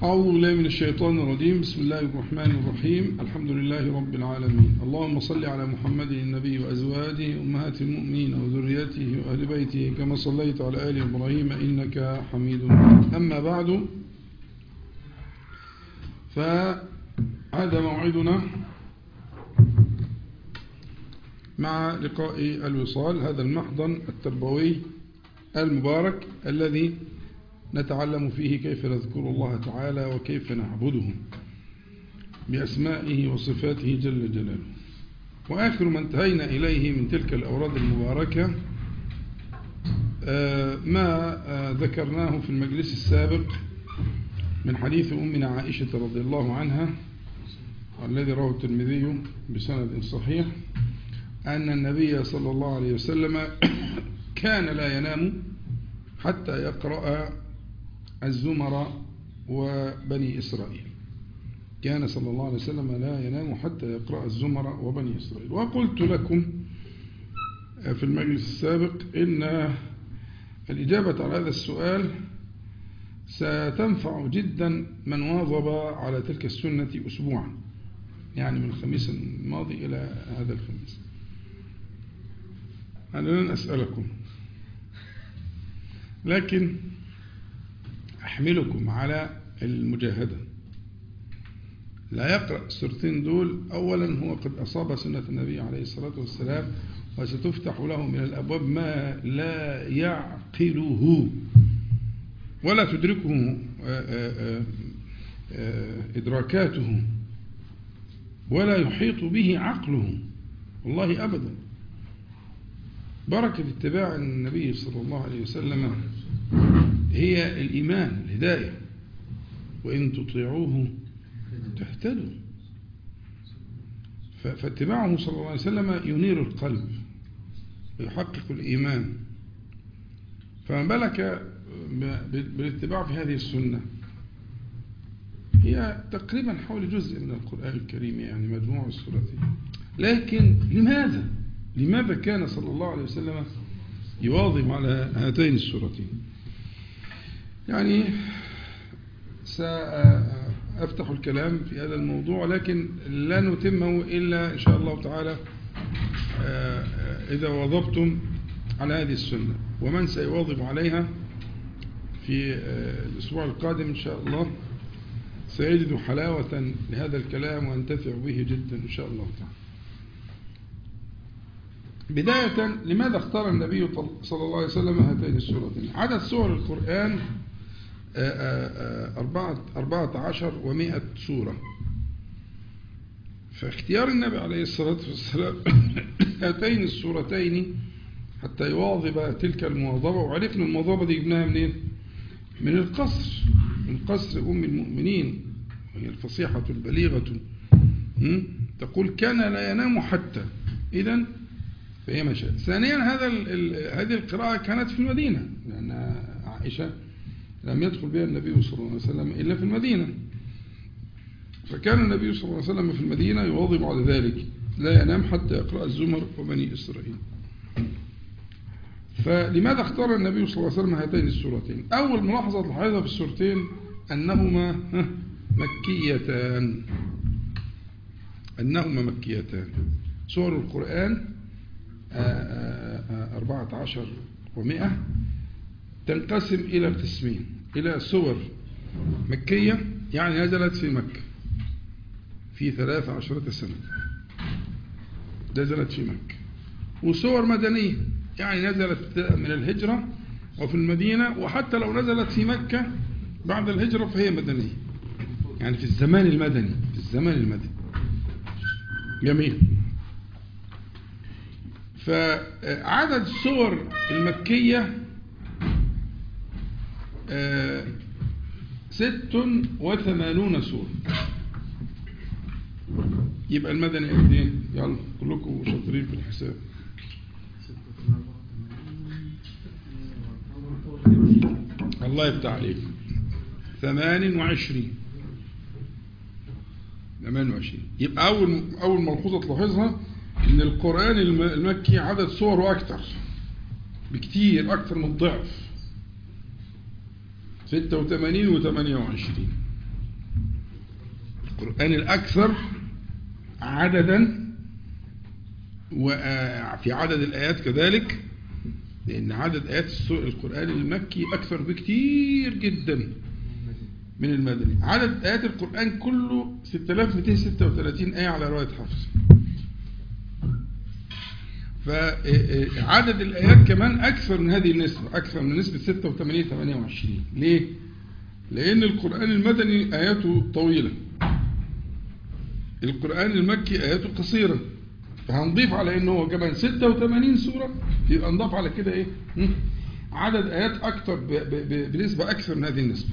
أعوذ بالله من الشيطان الرجيم بسم الله الرحمن الرحيم الحمد لله رب العالمين اللهم صل على محمد النبي وأزواجه أمهات المؤمنين وذريته وأهل بيته كما صليت على آل إبراهيم إنك حميد مجيد أما بعد فهذا موعدنا مع لقاء الوصال هذا المحضن التربوي المبارك الذي نتعلم فيه كيف نذكر الله تعالى وكيف نعبده بأسمائه وصفاته جل جلاله وآخر ما انتهينا إليه من تلك الأوراد المباركة ما ذكرناه في المجلس السابق من حديث أمنا عائشة رضي الله عنها الذي رواه الترمذي بسند صحيح أن النبي صلى الله عليه وسلم كان لا ينام حتى يقرأ الزمر وبني إسرائيل كان صلى الله عليه وسلم لا ينام حتى يقرأ الزمر وبني إسرائيل وقلت لكم في المجلس السابق إن الإجابة على هذا السؤال ستنفع جدا من واظب على تلك السنة أسبوعا يعني من الخميس الماضي إلى هذا الخميس أنا لن أسألكم لكن أحملكم على المجاهدة لا يقرأ السورتين دول أولا هو قد أصاب سنة النبي عليه الصلاة والسلام وستفتح له من الأبواب ما لا يعقله ولا تدركه إدراكاته ولا يحيط به عقله والله أبدا بركة اتباع النبي صلى الله عليه وسلم هي الإيمان الهداية وإن تطيعوه تهتدوا فاتباعه صلى الله عليه وسلم ينير القلب ويحقق الإيمان فما بالك بالاتباع في هذه السنة هي تقريبا حول جزء من القرآن الكريم يعني مجموع السورة لكن لماذا لماذا كان صلى الله عليه وسلم يواظب على هاتين السورتين يعني سأفتح الكلام في هذا الموضوع لكن لا نتمه إلا إن شاء الله تعالى إذا واظبتم على هذه السنة ومن سيواظب عليها في الأسبوع القادم إن شاء الله سيجد حلاوة لهذا الكلام وينتفع به جدا إن شاء الله تعالى بداية لماذا اختار النبي صلى الله عليه وسلم هاتين السورتين عدد سور القرآن أربعة, أربعة عشر ومائة سورة فاختيار النبي عليه الصلاة والسلام هاتين السورتين حتى يواظب تلك المواظبة وعرفنا المواظبة دي جبناها منين من القصر من قصر أم المؤمنين وهي الفصيحة البليغة تقول كان لا ينام حتى إذن فهي مشاهد ثانيا هذا هذه القراءة كانت في المدينة لأن عائشة لم يدخل بها النبي صلى الله عليه وسلم إلا في المدينة فكان النبي صلى الله عليه وسلم في المدينة يواظب على ذلك لا ينام حتى يقرأ الزمر وبني إسرائيل فلماذا اختار النبي صلى الله عليه وسلم هاتين السورتين أول ملاحظة تلاحظها في السورتين أنهما مكيتان أنهما مكيتان سور القرآن أربعة عشر ومئة تنقسم إلى قسمين إلى سور مكية يعني نزلت في مكة في ثلاث عشرة سنة نزلت في مكة وسور مدنية يعني نزلت من الهجرة وفي المدينة وحتى لو نزلت في مكة بعد الهجرة فهي مدنية يعني في الزمان المدني في الزمان المدني جميل فعدد السور المكية ست وثمانون سورة يبقى المدني قد ايه يلا كلكم شاطرين في الحساب الله يفتح عليك ثمان وعشرين ثمان وعشرين يبقى أول, أول ملحوظة تلاحظها ان القرآن المكي عدد صوره أكتر بكتير أكتر من الضعف 86 و 28 القرآن الأكثر عددا وفي عدد الآيات كذلك لأن عدد آيات القرآن المكي أكثر بكتير جدا من المدني عدد آيات القرآن كله 6236 آية على رواية حفص فعدد الآيات كمان أكثر من هذه النسبة أكثر من نسبة 86 28 ليه؟ لأن القرآن المدني آياته طويلة القرآن المكي آياته قصيرة فهنضيف على أنه هو كمان 86 سورة يبقى نضاف على كده إيه؟ عدد آيات أكثر بنسبة أكثر من هذه النسبة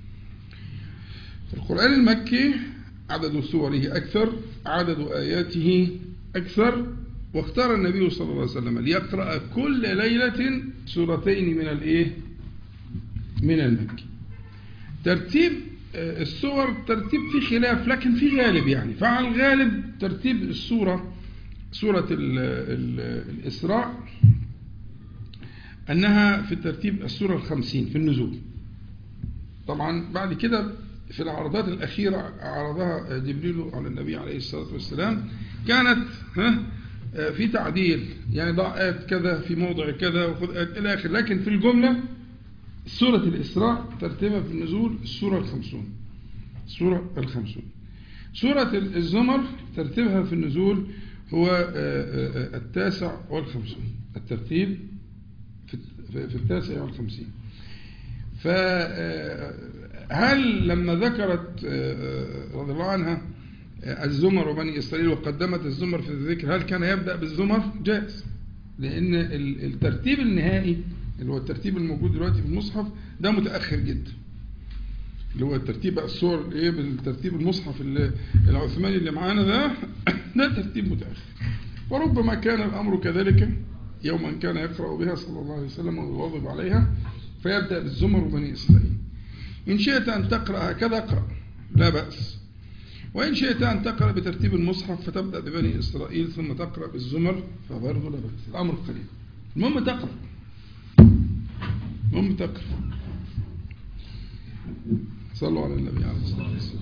القرآن المكي عدد سوره أكثر عدد آياته أكثر واختار النبي صلى الله عليه وسلم ليقرأ كل ليلة سورتين من الإيه من المكي ترتيب السور ترتيب في خلاف لكن في غالب يعني فعلى الغالب ترتيب السورة سورة ال ال الإسراء أنها في الترتيب السورة الخمسين في النزول طبعا بعد كده في العرضات الأخيرة عرضها جبريل على النبي عليه الصلاة والسلام كانت ها في تعديل يعني ضع آيات كذا في موضع كذا وخذ آيات إلى آخر لكن في الجملة سورة الإسراء ترتيبها في النزول السورة الخمسون السورة الخمسون سورة الزمر ترتيبها في النزول هو التاسع والخمسون الترتيب في التاسع والخمسين فهل لما ذكرت رضي الله عنها الزمر وبني إسرائيل وقدمت الزمر في الذكر هل كان يبدأ بالزمر جائز لأن الترتيب النهائي اللي هو الترتيب الموجود دلوقتي في المصحف ده متأخر جدا اللي هو الترتيب الصور ايه بالترتيب المصحف العثماني اللي معانا ده ده ترتيب متأخر وربما كان الأمر كذلك يوما كان يقرأ بها صلى الله عليه وسلم ويواظب عليها فيبدأ بالزمر وبني إسرائيل إن شئت أن تقرأ هكذا اقرأ لا بأس وإن شئت أن تقرأ بترتيب المصحف فتبدأ ببني إسرائيل ثم تقرأ بالزمر فبرضه لا بأس الأمر قليل المهم تقرأ المهم تقرأ صلوا على النبي عليه الصلاة والسلام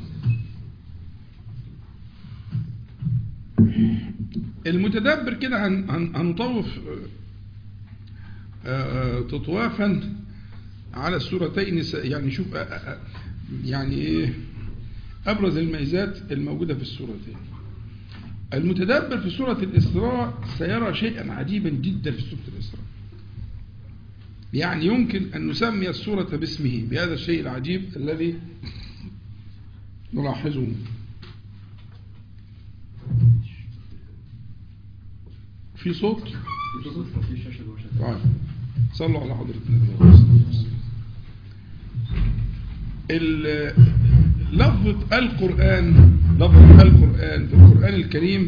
المتدبر كده هنطوف تطوافا على السورتين يعني شوف يعني ايه ابرز الميزات الموجودة في السورتين المتدبر في سورة الإسراء سيرى شيئا عجيبا جدا في سورة الإسراء يعني يمكن أن نسمي السورة باسمه بهذا الشيء العجيب الذي نلاحظه في صوت طيب صلوا على حضرة النبي لفظة القرآن لفظة القرآن في القرآن الكريم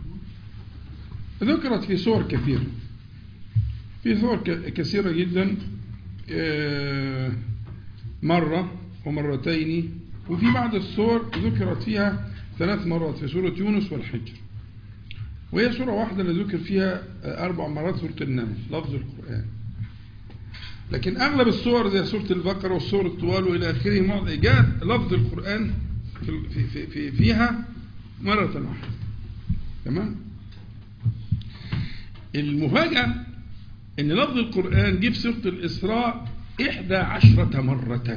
ذكرت في صور كثيرة في صور كثيرة جدا مرة ومرتين وفي بعض الصور ذكرت فيها ثلاث مرات في سورة يونس والحجر وهي سورة واحدة اللي ذكر فيها أربع مرات سورة النمل لفظ القرآن لكن أغلب الصور زي سورة البقرة والسور الطوال وإلى آخره جاءت لفظ القرآن في في في فيها مرة واحدة تمام المفاجأة ان لفظ القرآن جه في سورة الإسراء إحدى عشرة مرة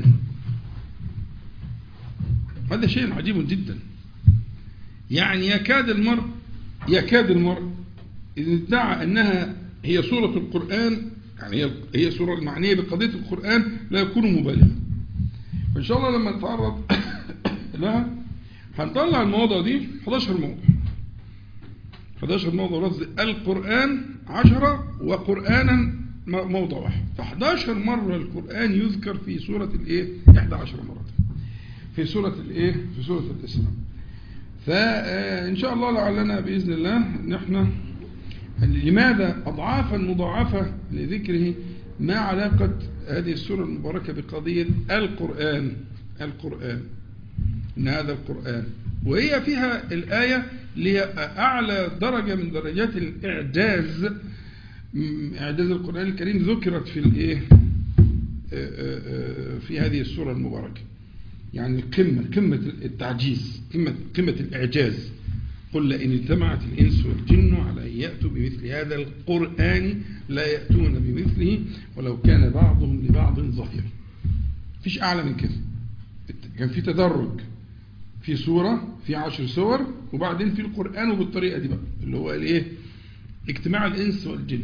هذا شيء عجيب جدا يعني يكاد المرء يكاد المرء إذا ادعى أنها هي سورة القرآن يعني هي هي سورة المعنية بقضية القرآن لا يكون مبالغا فإن شاء الله لما نتعرض لها هنطلع المواضع دي 11 موضع 11 موضع لفظ القرآن 10 وقرآنا موضع واحد ف11 مرة القرآن يذكر في سورة الايه 11 مرة في سورة الايه في سورة الإسراء فإن شاء الله لعلنا بإذن الله نحن لماذا أضعافا مضاعفة لذكره ما علاقة هذه السورة المباركة بقضية القرآن القرآن إن هذا القرآن وهي فيها الآية اللي أعلى درجة من درجات الإعجاز إعجاز القرآن الكريم ذكرت في الإيه في هذه السورة المباركة يعني القمة قمة التعجيز قمة, قمة الإعجاز قل لئن اجتمعت الإنس والجن على أن يأتوا بمثل هذا القرآن لا يأتون بمثله ولو كان بعضهم لبعض ظهيرا فيش أعلى من كده كان في تدرج في سورة في عشر سور وبعدين في القرآن وبالطريقة دي بقى اللي هو الايه اجتماع الإنس والجن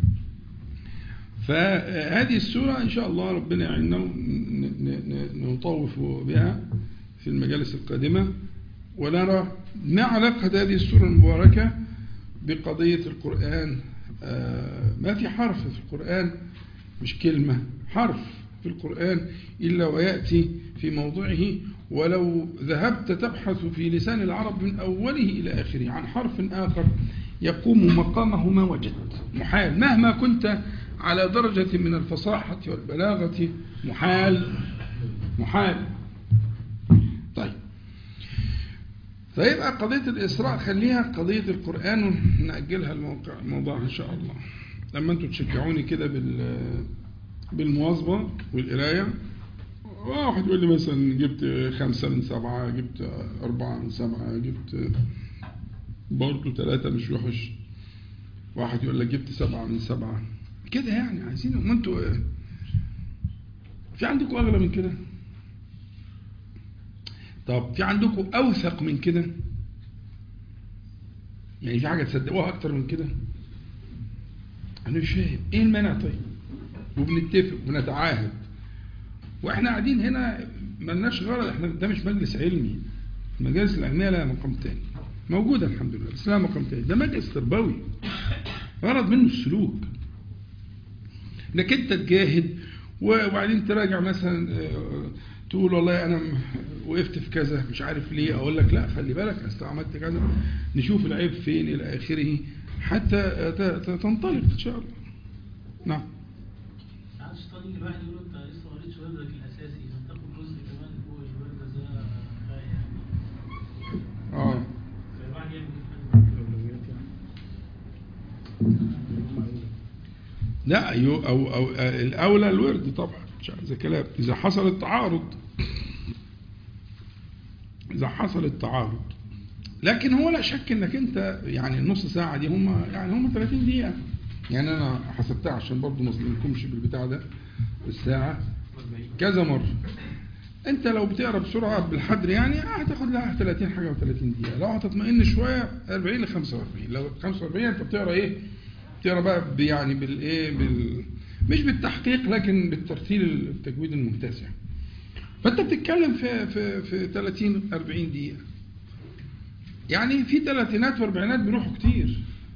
فهذه السورة إن شاء الله ربنا يعيننا نطوف بها في المجالس القادمة ونرى ما علاقة هذه السورة المباركة بقضية القرآن ما في حرف في القرآن مش كلمة حرف في القرآن إلا ويأتي في موضعه ولو ذهبت تبحث في لسان العرب من أوله إلى آخره عن حرف آخر يقوم مقامه ما وجدت محال مهما كنت على درجة من الفصاحة والبلاغة محال محال طيب فيبقى قضية الإسراء خليها قضية القرآن ونأجلها الموقع الموضوع إن شاء الله لما أنتم تشجعوني كده بال بالمواظبة والقراية واحد يقول لي مثلا جبت خمسة من سبعة جبت أربعة من سبعة جبت برضه ثلاثة مش وحش واحد يقول لك جبت سبعة من سبعة كده يعني عايزين ما انتوا في عندكم أغلى من كده طب في عندكم أوثق من كده يعني في حاجة تصدقوها أكتر من كده أنا مش فاهم إيه المانع طيب وبنتفق وبنتعاهد واحنا قاعدين هنا ملناش غرض احنا ده مش مجلس علمي المجالس العلميه لها مقام تاني موجوده الحمد لله بس لها مقام تاني ده مجلس تربوي غرض منه السلوك انك انت تجاهد وبعدين تراجع مثلا تقول والله انا وقفت في كذا مش عارف ليه اقول لك لا خلي بالك اصل عملت كذا نشوف العيب فين الى اخره حتى تنطلق ان شاء الله نعم الواحد يقول انت لسه ما قريتش وردك الاساسي انت تاخد جزء كمان فوق الورد ده كفايه اه فالواحد يعمل لا أو, أو, أو الأولى الورد طبعا مش عايز كلام إذا حصل التعارض إذا حصل التعارض لكن هو لا شك انك انت يعني النص ساعة دي هم يعني هم 30 دقيقة يعني انا حسبتها عشان برضه ما اظلمكمش بالبتاع ده الساعة كذا مرة انت لو بتقرا بسرعة بالحدر يعني هتاخد لها 30 حاجة و30 دقيقة لو هتطمئن شوية 40 ل 45 لو 45 انت بتقرا ايه بتقرا بقى يعني بالايه بال مش بالتحقيق لكن بالترتيل التجويد الممتاز يعني فانت بتتكلم في في في 30 40 دقيقة يعني في ثلاثينات واربعينات بيروحوا كتير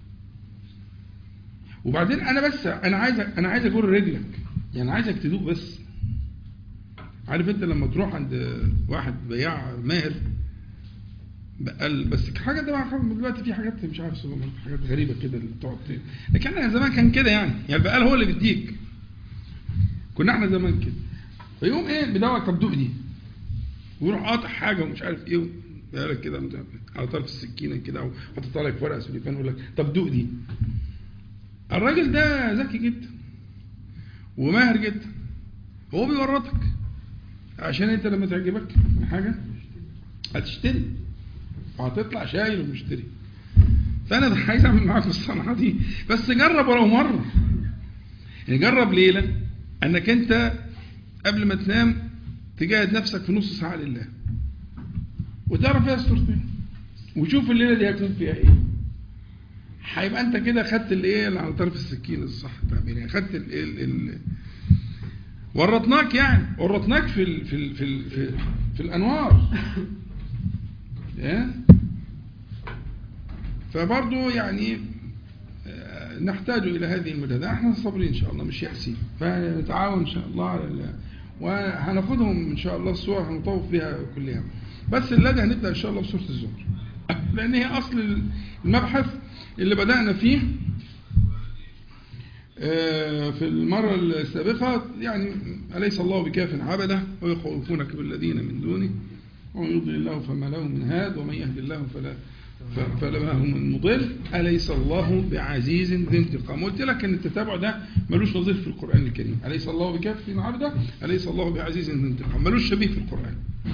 وبعدين انا بس انا عايز انا عايز اجر رجلك يعني عايزك تدوق بس عارف انت لما تروح عند واحد بياع ماهر بقال بس حاجه ده دلوقتي في حاجات مش عارف سوبر ماركت حاجات غريبه كده اللي بتقعد لكن احنا زمان كان كده يعني يعني البقال هو اللي بيديك كنا احنا زمان كده فيقوم ايه بدور طب دوق دي ويروح قاطع حاجه ومش عارف ايه لك كده على طرف السكينه كده او حاطط لك ورقه سوليفان يقول لك طب دوق دي الراجل ده ذكي جدا وماهر جدا هو بيورطك عشان انت لما تعجبك حاجه هتشتري وهتطلع شايل ومشتري فانا عايز اعمل معاك الصنعه دي بس جرب ولو مره يعني جرب ليله انك انت قبل ما تنام تجاهد نفسك في نص ساعه لله وتعرف فيها الصورتين وشوف الليله دي هيكون فيها ايه هيبقى انت كده خدت الايه اللي على طرف السكين الصح يعني خدت ال ال ال ورطناك يعني ورطناك في ال في ال في ال في, في الانوار فبرضه يعني نحتاج الى هذه المجاهده احنا صابرين ان شاء الله مش يأسين فنتعاون ان شاء الله على وهناخدهم ان شاء الله الصور هنطوف بها كلها بس الذي هنبدا ان شاء الله بسوره الزمر لان هي اصل المبحث اللي بدأنا فيه في المرة السابقة يعني أليس الله بكاف عبده ويخوفونك بالذين من دونه ومن يضلل الله فما له من هاد ومن يهدي الله فلا ف- فلما هم المضل أليس الله بعزيز ذي انتقام قلت لك أن التتابع ده ملوش نظير في القرآن الكريم أليس الله بكاف عبده أليس الله بعزيز ذي انتقام ملوش شبيه في القرآن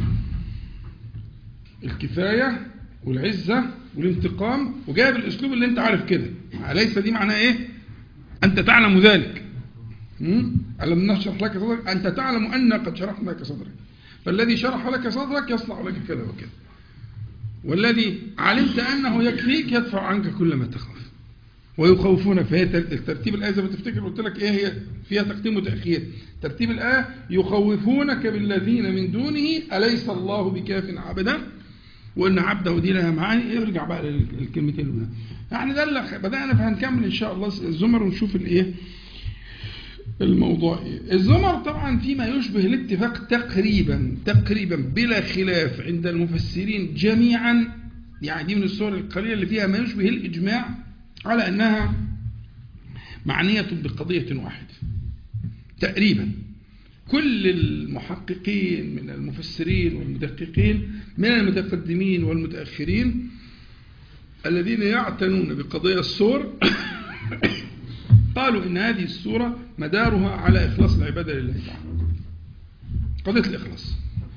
الكفاية والعزة والانتقام وجايب الأسلوب اللي أنت عارف كده أليس دي معناه إيه أنت تعلم ذلك مم؟ ألم نشرح لك صدرك أنت تعلم أن قد شرحنا لك صدرك فالذي شرح لك صدرك يصنع لك كذا وكذا والذي علمت أنه يكفيك يدفع عنك كل ما تخاف ويخوفون فهي تر- ترتيب الآية زي ما تفتكر قلت لك إيه هي فيها تقديم وتأخير ترتيب الآية يخوفونك بالذين من دونه أليس الله بكاف عبدا وإن عبده دي لها معاني ارجع بقى للكلمتين اللي يعني ده اللي بدأنا فهنكمل إن شاء الله الزمر ونشوف الإيه الموضوع إيه الزمر طبعا فيما يشبه الاتفاق تقريبا تقريبا بلا خلاف عند المفسرين جميعا يعني دي من الصور القليلة اللي فيها ما يشبه الإجماع على أنها معنية بقضية واحدة تقريبا كل المحققين من المفسرين والمدققين من المتقدمين والمتأخرين الذين يعتنون بقضايا الصور قالوا إن هذه السورة مدارها على إخلاص العبادة لله تعالى قضية الإخلاص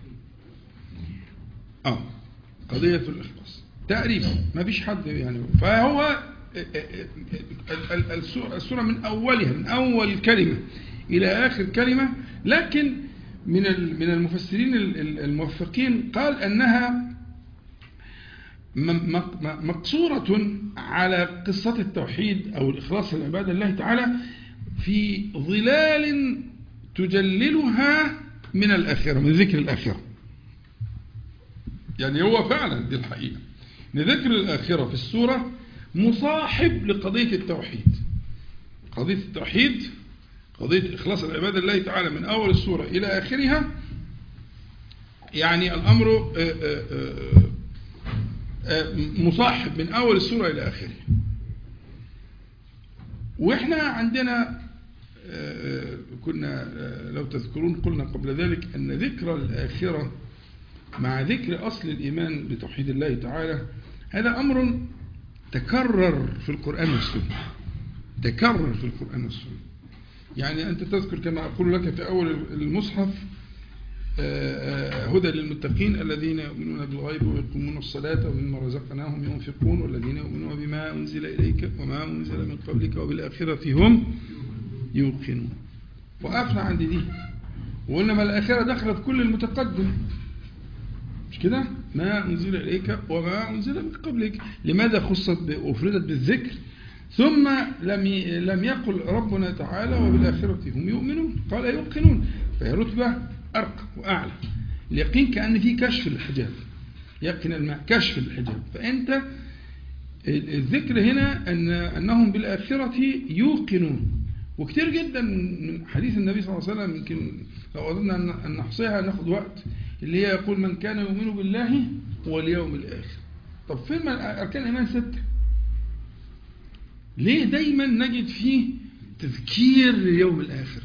آه قضية الإخلاص تقريبا ما فيش حد يعني فهو السورة, السورة من أولها من أول كلمة إلى آخر كلمة لكن من من المفسرين الموفقين قال أنها مقصورة على قصة التوحيد أو الإخلاص للعبادة لله تعالى في ظلال تجللها من الآخرة من ذكر الآخرة يعني هو فعلا دي الحقيقة ان ذكر الآخرة في السورة مصاحب لقضية التوحيد قضية التوحيد قضية إخلاص العبادة لله تعالى من أول السورة إلى آخرها يعني الأمر مصاحب من أول السورة إلى آخرها وإحنا عندنا كنا لو تذكرون قلنا قبل ذلك أن ذكر الآخرة مع ذكر أصل الإيمان بتوحيد الله تعالى هذا أمر تكرر في القرآن والسنة تكرر في القرآن والسنة يعني أنت تذكر كما أقول لك في أول المصحف هدى للمتقين الذين يؤمنون بالغيب ويقومون الصلاة ومما رزقناهم ينفقون والذين يؤمنون بما أنزل إليك وما أنزل من قبلك وبالآخرة هم يوقنون وقفنا عند دي وقلنا ما الآخرة دخلت كل المتقدم مش كده ما أنزل إليك وما أنزل من قبلك لماذا خصت وفردت بالذكر ثم لم لم يقل ربنا تعالى وبالآخرة هم يؤمنون قال يوقنون فهي رتبة أرقى وأعلى اليقين كأن في كشف الحجاب يقين الماء كشف الحجاب فأنت الذكر هنا أن أنهم بالآخرة يوقنون وكتير جدا من حديث النبي صلى الله عليه وسلم يمكن لو أردنا أن نحصيها ناخد وقت اللي هي يقول من كان يؤمن بالله واليوم الآخر طب فين أركان الإيمان ستة ليه دايما نجد فيه تذكير اليوم الآخر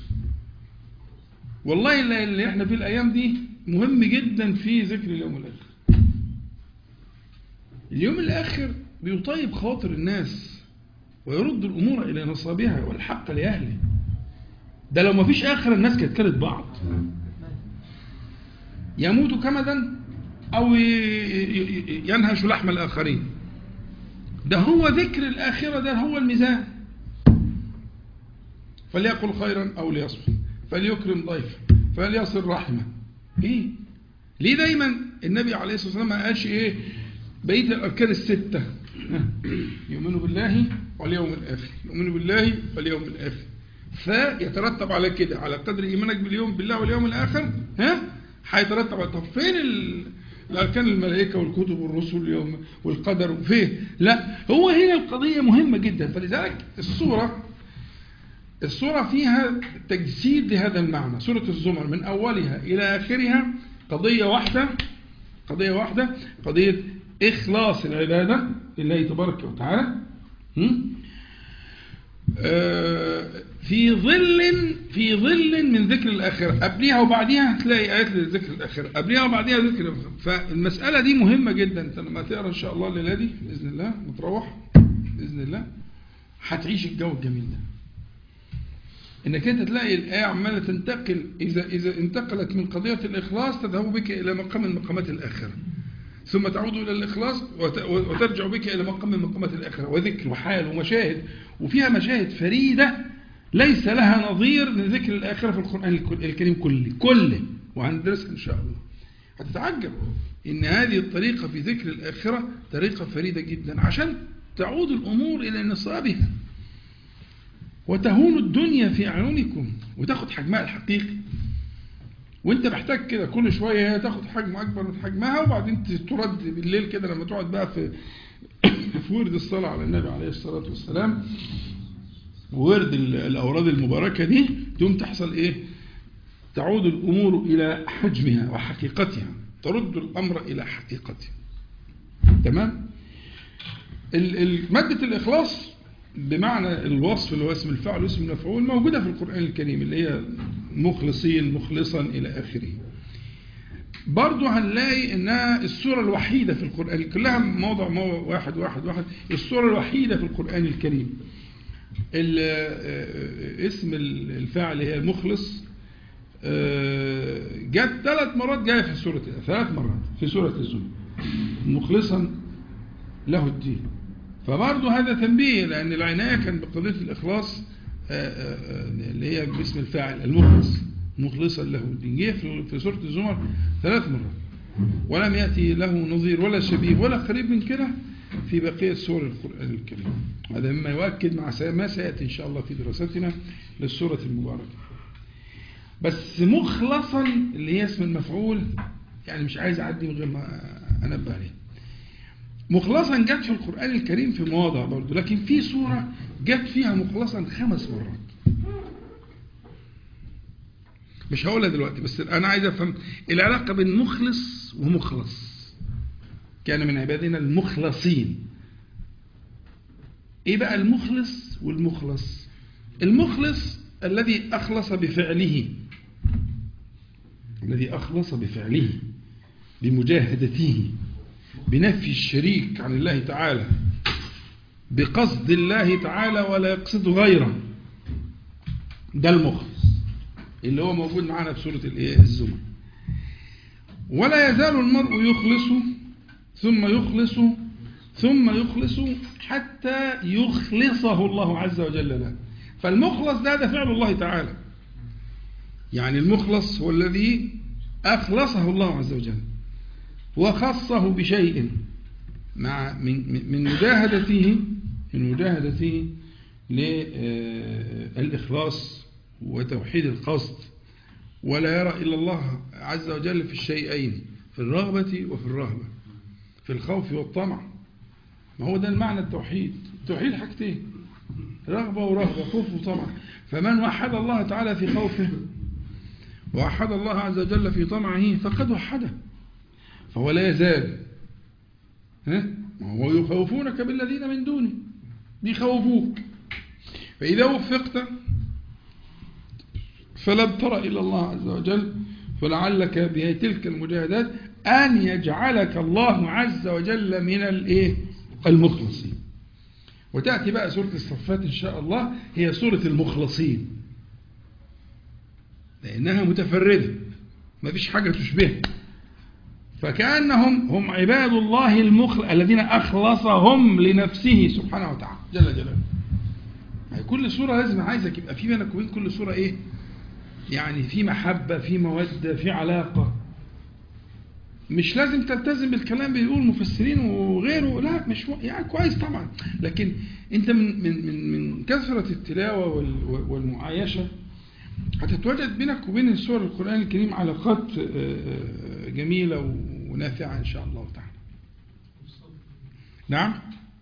والله اللي احنا فيه الأيام دي مهم جدا في ذكر اليوم الآخر اليوم الآخر بيطيب خواطر الناس ويرد الأمور إلى نصابها والحق لأهله ده لو ما فيش آخر الناس كانت كانت بعض يموت كمدا أو ينهش لحم الآخرين ده هو ذكر الآخرة ده هو الميزان فليقل خيرا أو ليصمت فليكرم ضيفه فليصل رحمه ايه ليه دايما النبي عليه الصلاة والسلام ما قالش ايه بقيه الاركان الستة يؤمنوا بالله واليوم الاخر يؤمنوا بالله واليوم الاخر فيترتب على كده على قدر ايمانك باليوم بالله واليوم الاخر ها هيترتب على طب فين ال... الاركان الملائكه والكتب والرسل واليوم والقدر وفين لا هو هنا القضيه مهمه جدا فلذلك الصوره الصورة فيها تجسيد لهذا المعنى سورة الزمر من أولها إلى آخرها قضية واحدة قضية واحدة قضية إخلاص العبادة لله تبارك وتعالى آه، في ظل في ظل من ذكر الآخرة قبليها وبعديها هتلاقي آيات لذكر الآخرة قبليها وبعديها ذكر الآخرة فالمسألة دي مهمة جدا انت لما تقرا إن شاء الله الليلة دي بإذن الله وتروح بإذن الله هتعيش الجو الجميل ده انك انت تلاقي الآية عمالة تنتقل إذا إذا انتقلت من قضية الإخلاص تذهب بك إلى مقام من مقامات الآخرة ثم تعود إلى الإخلاص وت- وترجع بك إلى مقام من مقامات الآخرة وذكر وحال ومشاهد وفيها مشاهد فريدة ليس لها نظير من ذكر الآخرة في القرآن الكل- الكريم كله كله وهندرسها إن شاء الله هتتعجب إن هذه الطريقة في ذكر الآخرة طريقة فريدة جدا عشان تعود الأمور إلى نصابها وتهون الدنيا في أعينكم وتاخد حجمها الحقيقي وانت محتاج كده كل شوية هي تاخد حجم أكبر من حجمها وبعدين ترد بالليل كده لما تقعد بقى في في ورد الصلاة على النبي عليه الصلاة والسلام وورد ال- الأوراد المباركة دي تقوم تحصل إيه تعود الأمور إلى حجمها وحقيقتها ترد الأمر إلى حقيقته تمام ال- ال- مادة الإخلاص بمعنى الوصف اللي هو اسم الفعل واسم المفعول موجودة في القرآن الكريم اللي هي مخلصين مخلصا إلى آخره برضو هنلاقي انها السورة الوحيدة في القرآن كلها موضع موضع واحد واحد واحد السورة الوحيدة في القرآن الكريم ال- آه، اسم الفاعل هي المخلص آه، جت ثلاث مرات جاية في سورة ثلاث مرات في سورة الزمر مخلصا له الدين فبرضه هذا تنبيه لأن العناية كان بقضية الإخلاص آه، آه، آه، اللي هي باسم الفاعل المخلص مخلصا له الدين جه في في سورة الزمر ثلاث مرات ولم يأتي له نظير ولا شبيه ولا قريب من كده في بقية سور القرآن الكريم هذا مما يؤكد مع سي- ما سيأتي إن شاء الله في دراستنا للسورة المباركة بس مخلصا اللي هي اسم المفعول يعني مش عايز أعدي من غير ما أنبه عليه مخلصا جت في القرآن الكريم في مواضع برضه لكن في سورة جت فيها مخلصا خمس مرات مش هقولها دلوقتي بس أنا عايز أفهم العلاقة بين مخلص ومخلص كان من عبادنا المخلصين ايه بقى المخلص والمخلص المخلص الذي أخلص بفعله الذي أخلص بفعله بمجاهدته بنفي الشريك عن الله تعالى بقصد الله تعالى ولا يقصد غيره ده المخلص اللي هو موجود معانا في سورة الإيه؟ الزمر ولا يزال المرء يخلص ثم يخلص ثم يخلص حتى يخلصه الله عز وجل له فالمخلص ده ده فعل الله تعالى يعني المخلص هو الذي أخلصه الله عز وجل وخصه بشيء مع من من مجاهدته من مجاهدته للإخلاص وتوحيد القصد ولا يرى إلا الله عز وجل في الشيئين في الرغبة وفي الرهبة في الخوف والطمع ما هو ده المعنى التوحيد التوحيد حاجتين رغبة ورهبة خوف وطمع فمن وحد الله تعالى في خوفه ووحد الله عز وجل في طمعه فقد وحده فهو لا يزال ها هو يخوفونك بالذين من دونه بيخوفوك فإذا وفقت فلم تر إلى الله عز وجل فلعلك بتلك المجاهدات أن يجعلك الله عز وجل من الإيه المخلصين وتأتي بقى سورة الصفات إن شاء الله هي سورة المخلصين لأنها متفردة ما فيش حاجة تشبهها فكأنهم هم عباد الله المخل الذين أخلصهم لنفسه سبحانه وتعالى جل جلاله يعني كل سورة لازم عايزك يبقى في بينك وبين كل سورة إيه يعني في محبة في مودة في علاقة مش لازم تلتزم بالكلام بيقول المفسرين وغيره لا مش م... يعني كويس طبعا لكن انت من من من من كثرة التلاوة وال... والمعايشة هتتوجد بينك وبين سور القرآن الكريم علاقات جميلة ونافعة إن شاء الله تعالى نعم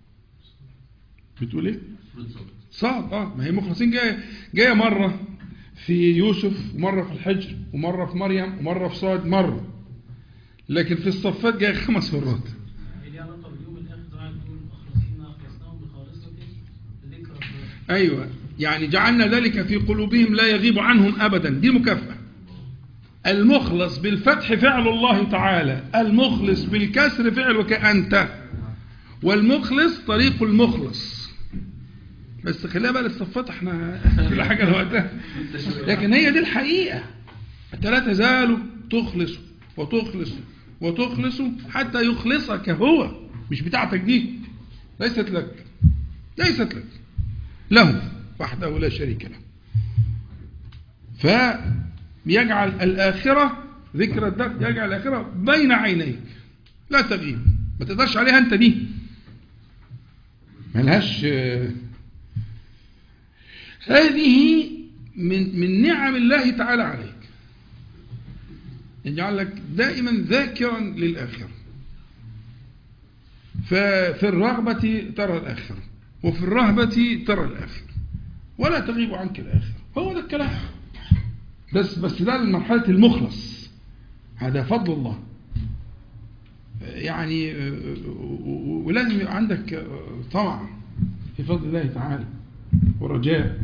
بتقول ايه صعب اه ما هي مخلصين جايه جايه مره في يوسف ومره في الحجر ومره في مريم ومره في صاد مره لكن في الصفات جايه خمس مرات هي ليها علاقة باليوم الآخر دعاء تقول أخلصين أخلصناهم بخالصة ذكر الله ايوه يعني جعلنا ذلك في قلوبهم لا يغيب عنهم أبدا دي مكافأة المخلص بالفتح فعل الله تعالى المخلص بالكسر فعلك أنت والمخلص طريق المخلص بس خليها بقى للصفات احنا كل حاجة لوقتها لكن هي دي الحقيقة انت لا تزال تخلص وتخلص وتخلص حتى يخلصك هو مش بتاعتك دي ليست لك ليست لك له وحده لا شريك له فيجعل الآخرة ذكر الدار يجعل الآخرة بين عينيك لا تغيب ما تقدرش عليها أنت دي ملهاش هذه من من نعم الله تعالى عليك يجعلك دائما ذاكرا للآخرة ففي الرغبة ترى الآخرة وفي الرهبة ترى الآخرة ولا تغيب عنك الآخرة هو ده الكلام بس بس ده مرحلة المخلص هذا فضل الله يعني ولازم يبقى عندك طمع في فضل الله تعالى ورجاء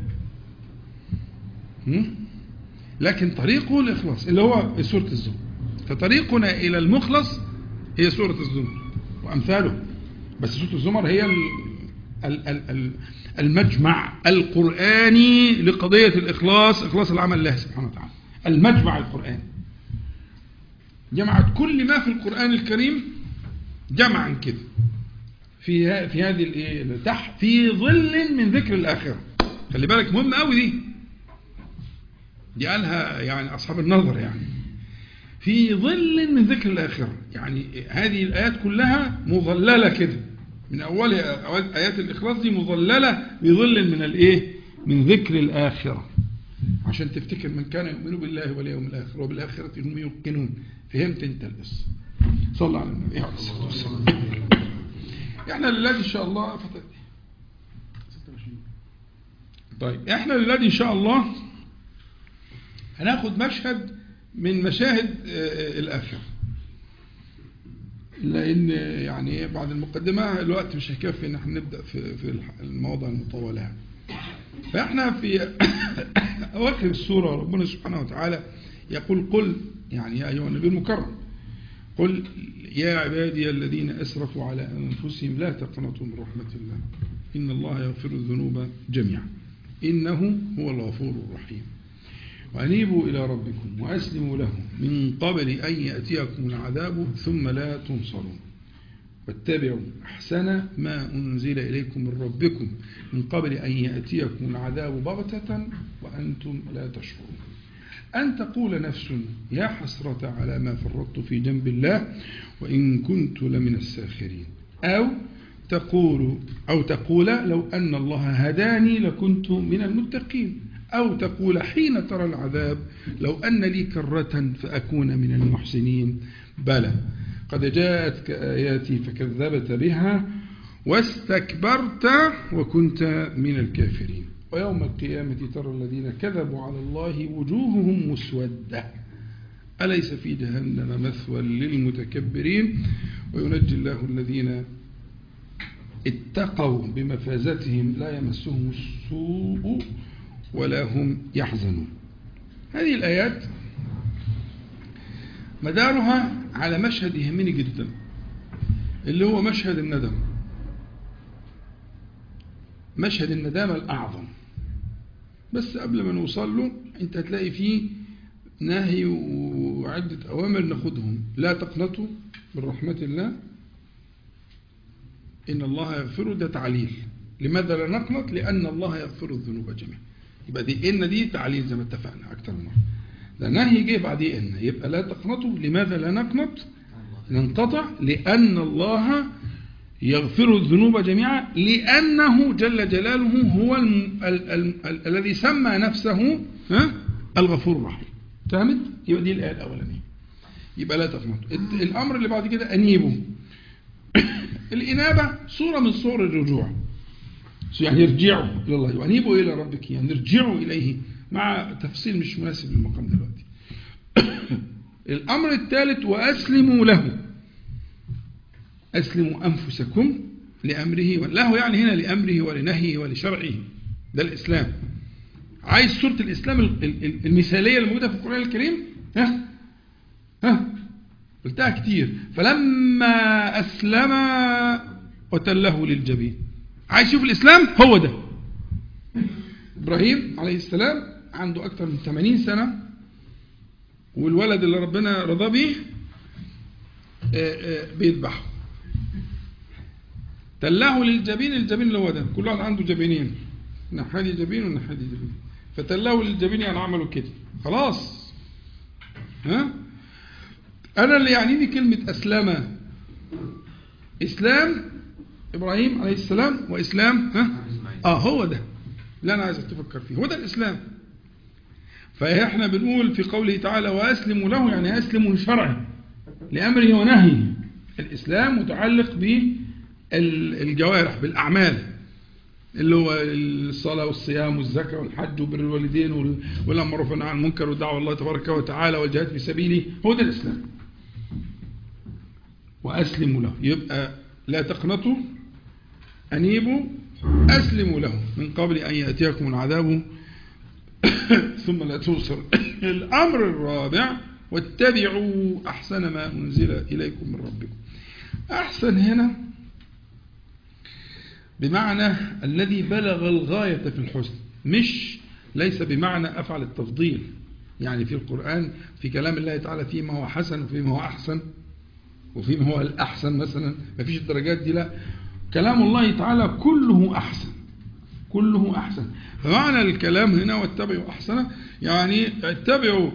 لكن طريقه الإخلاص اللي هو سورة الزمر فطريقنا إلى المخلص هي سورة الزمر وأمثاله بس سورة الزمر هي المجمع القرآني لقضية الإخلاص إخلاص العمل لله سبحانه وتعالى المجمع القرآني جمعت كل ما في القرآن الكريم جمعا كده في في هذه الايه تحت في ظل من ذكر الآخرة خلي بالك مهم قوي دي دي قالها يعني أصحاب النظر يعني في ظل من ذكر الآخرة يعني هذه الآيات كلها مظللة كده من أولها آيات الإخلاص دي مظللة بظل من الإيه من ذكر الآخرة عشان تفتكر من كان يؤمن بالله واليوم الآخر وبالآخرة هم يوقنون فهمت انت القصة صلى على النبي عليه الصلاة والسلام احنا لله ان شاء الله فتت طيب احنا لله ان شاء الله هناخد مشهد من مشاهد الآخرة لأن يعني بعد المقدمة الوقت مش هيكفي ان احنا نبدأ في في المواضع المطولة فاحنا في أواخر السورة ربنا سبحانه وتعالى يقول قل يعني يا أيها النبي المكرم قل يا عبادي الذين أسرفوا على أنفسهم لا تقنطوا من رحمة الله إن الله يغفر الذنوب جميعا إنه هو الغفور الرحيم وأنيبوا إلى ربكم وأسلموا له من قبل أن يأتيكم العذاب ثم لا تنصرون واتبعوا أحسن ما أنزل إليكم من ربكم من قبل أن يأتيكم العذاب بغتة وأنتم لا تشعرون أن تقول نفس يا حسرة على ما فرطت في جنب الله وإن كنت لمن الساخرين أو تقول أو تقول لو أن الله هداني لكنت من المتقين أو تقول حين ترى العذاب لو أن لي كرة فأكون من المحسنين بلى قد جاءتك آياتي فكذبت بها واستكبرت وكنت من الكافرين ويوم القيامة ترى الذين كذبوا على الله وجوههم مسودة أليس في جهنم مثوى للمتكبرين وينجي الله الذين اتقوا بمفازتهم لا يمسهم السوء ولا هم يحزنون هذه الآيات مدارها على مشهد يهمني جدا اللي هو مشهد الندم مشهد الندامة الأعظم بس قبل ما نوصل له انت هتلاقي فيه نهي وعدة أوامر ناخدهم لا تقنطوا من رحمة الله إن الله يغفر ده تعليل لماذا لا نقنط لأن الله يغفر الذنوب جميعا يبقى دي إن دي تعليل زي ما اتفقنا أكتر من مرة ده نهي جه بعديه إن يبقى لا تقنطوا لماذا لا نقنط ننقطع لأن الله يغفر الذنوب جميعا لأنه جل جلاله هو ال ال ال ال الذي سمى نفسه ها الغفور الرحيم فهمت؟ يبقى دي الآية الأولانية يبقى لا تقنطوا الأمر اللي بعد كده أنيبوا الإنابة صورة من صور الرجوع يعني يرجعوا إلى الله وأنيبوا إلى ربك يعني ارجعوا إليه مع تفصيل مش مناسب للمقام دلوقتي الأمر الثالث وأسلموا له أسلموا أنفسكم لأمره له يعني هنا لأمره ولنهيه ولشرعه ده الإسلام عايز صورة الإسلام ال- ال- ال- المثالية الموجودة في القرآن الكريم ها ها قلتها كتير فلما أسلم وتله للجبين عايز يشوف الإسلام هو ده إبراهيم عليه السلام عنده أكثر من 80 سنة والولد اللي ربنا رضى به آه، آه، بيذبحه تلاه للجبين الجبين اللي هو ده كل واحد عنده جبينين نحادي جبين ونحادي جبين فتلاه للجبين يعني عملوا كده خلاص ها أنا اللي يعنيني كلمة أسلم إسلام إبراهيم عليه السلام وإسلام ها آه هو ده اللي أنا عايزك تفكر فيه هو ده الإسلام فإحنا بنقول في قوله تعالى وأسلموا له يعني أسلموا لشرعه لأمره ونهيه الإسلام متعلق بالجوارح بالأعمال اللي هو الصلاة والصيام والزكاة والحج وبر الوالدين وال- والأمر والنهي عن المنكر والدعوة الله تبارك وتعالى والجهاد في سبيله هو ده الإسلام وأسلموا له يبقى لا تقنطوا أنيبوا أسلموا له من قبل أن يأتيكم العذاب ثم لا توصل الأمر الرابع واتبعوا أحسن ما أنزل إليكم من ربكم أحسن هنا بمعنى الذي بلغ الغاية في الحسن مش ليس بمعنى أفعل التفضيل يعني في القرآن في كلام الله تعالى فيما هو حسن وفيما هو أحسن وفيما هو الأحسن مثلا ما فيش الدرجات دي لا كلام الله تعالى كله أحسن كله أحسن فمعنى الكلام هنا واتبعوا أحسن يعني اتبعوا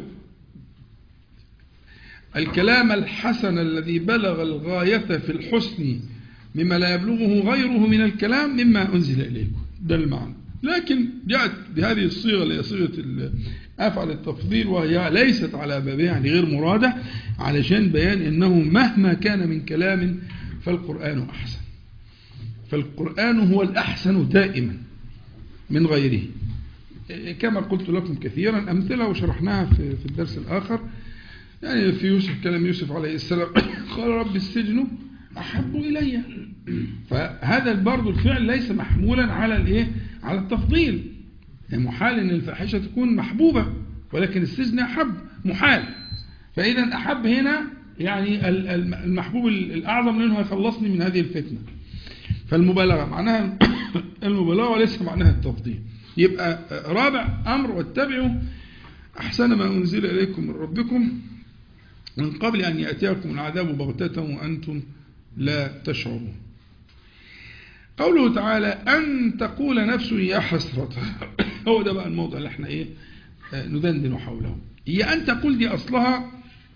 الكلام الحسن الذي بلغ الغاية في الحسن مما لا يبلغه غيره من الكلام مما أنزل إليكم ده المعنى لكن جاءت بهذه الصيغة اللي هي صيغة ال- أفعل التفضيل وهي ليست على بابها يعني غير مرادة علشان بيان أنه مهما كان من كلام فالقرآن أحسن فالقرآن هو الأحسن دائما من غيره كما قلت لكم كثيرا أمثلة وشرحناها في في الدرس الآخر يعني في يوسف كلام يوسف عليه السلام قال رب السجن أحب إلي فهذا برضو الفعل ليس محمولا على الايه على التفضيل يعني محال ان الفاحشة تكون محبوبة ولكن السجن أحب محال فإذا أحب هنا يعني ال- ال- المحبوب الأعظم لأنه يخلصني من هذه الفتنة فالمبالغة معناها المبالغة وليس معناها التفضيل يبقى رابع أمر واتبعوا أحسن ما أنزل إليكم من ربكم من قبل أن يأتيكم العذاب بغتة وأنتم لا تشعرون قوله تعالى أن تقول نفس يا حسرة هو ده بقى الموضوع اللي احنا ايه آه، ندندن حوله هي أن تقول دي أصلها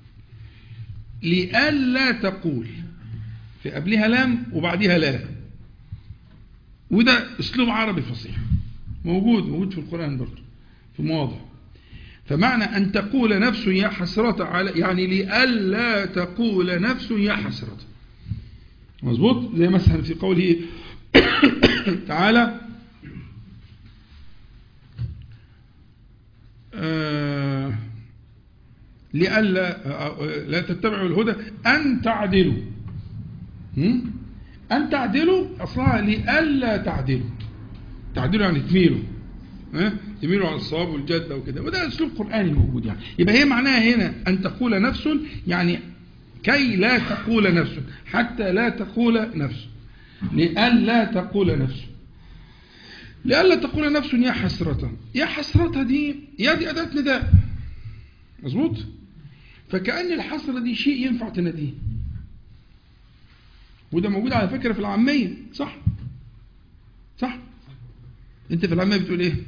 لألا تقول في قبلها لام وبعدها لا وده اسلوب عربي فصيح موجود موجود في القرآن برضه في مواضع فمعنى أن تقول نفس يا حسرة على يعني لألا تقول نفس يا حسرة مظبوط زي مثلا في قوله تعالى آه، لئلا آه، لا تتبعوا الهدى أن تعدلوا هم؟ أن تعدلوا أصلها لئلا تعدلوا تعدلوا يعني تميلوا ها؟ تميلوا على الصواب والجدة وكده وده أسلوب قرآني موجود يعني يبقى هي معناها هنا أن تقول نفس يعني كي لا تقول نفس حتى لا تقول نفس لئلا تقول نفس لئلا تقول نفس يا حسرة يا حسرة دي يا دي أداة نداء مظبوط فكأن الحسرة دي شيء ينفع تناديه وده موجود على فكرة في العامية صح صح انت في العامية بتقول ايه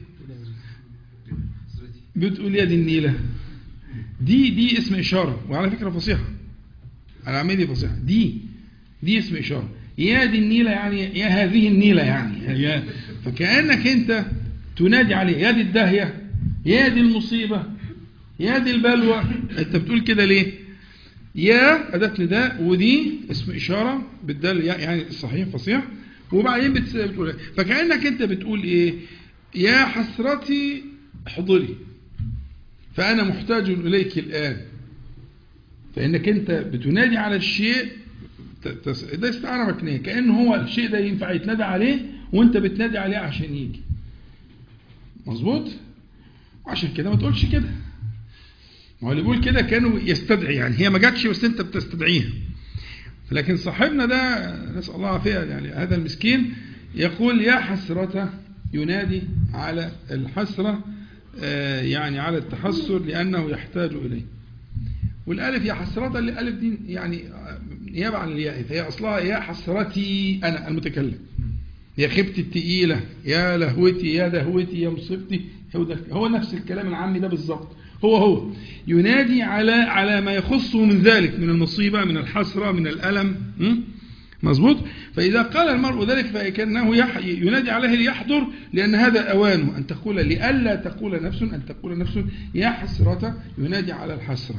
بتقول يا دي النيلة دي دي اسم إشارة وعلى فكرة فصيحة العامية دي فصيحة دي دي اسم إشارة يا دي النيلة يعني يا هذه النيلة يعني يا فكأنك انت تنادي عليه يا دي الداهية يا دي المصيبة يا دي البلوى انت بتقول كده ليه يا أداة نداء ودي اسم إشارة بالدال يعني صحيح فصيح وبعدين بتس- بتقول إيه؟ فكأنك انت بتقول ايه يا حسرتي احضري فأنا محتاج إليك الآن فإنك أنت بتنادي على الشيء ت- تس- ده استعارة مكنية كأن هو الشيء ده ينفع يتنادى عليه وأنت بتنادي عليه عشان يجي مظبوط وعشان كده ما تقولش كده ما هو اللي بيقول كده كانوا يستدعي يعني هي ما جاتش بس انت بتستدعيها لكن صاحبنا ده نسأل الله العافية يعني هذا المسكين يقول يا حسرة ينادي على الحسرة آه، يعني على التحسر لأنه يحتاج إليه والألف يا حسرة الألف دي يعني آه، نيابة عن الياء فهي أصلها يا حسرتي أنا المتكلم يا خيبتي التقيلة يا لهوتي يا دهوتي يا مصيبتي هو, ده هو نفس الكلام العامي ده بالظبط هو هو ينادي على على ما يخصه من ذلك من المصيبة من الحسرة من الألم م? مظبوط فإذا قال المرء ذلك فكأنه يح... ينادي عليه ليحضر لأن هذا أوانه أن تقول لئلا تقول نفس أن تقول نفس يا حسرة ينادي على الحسرة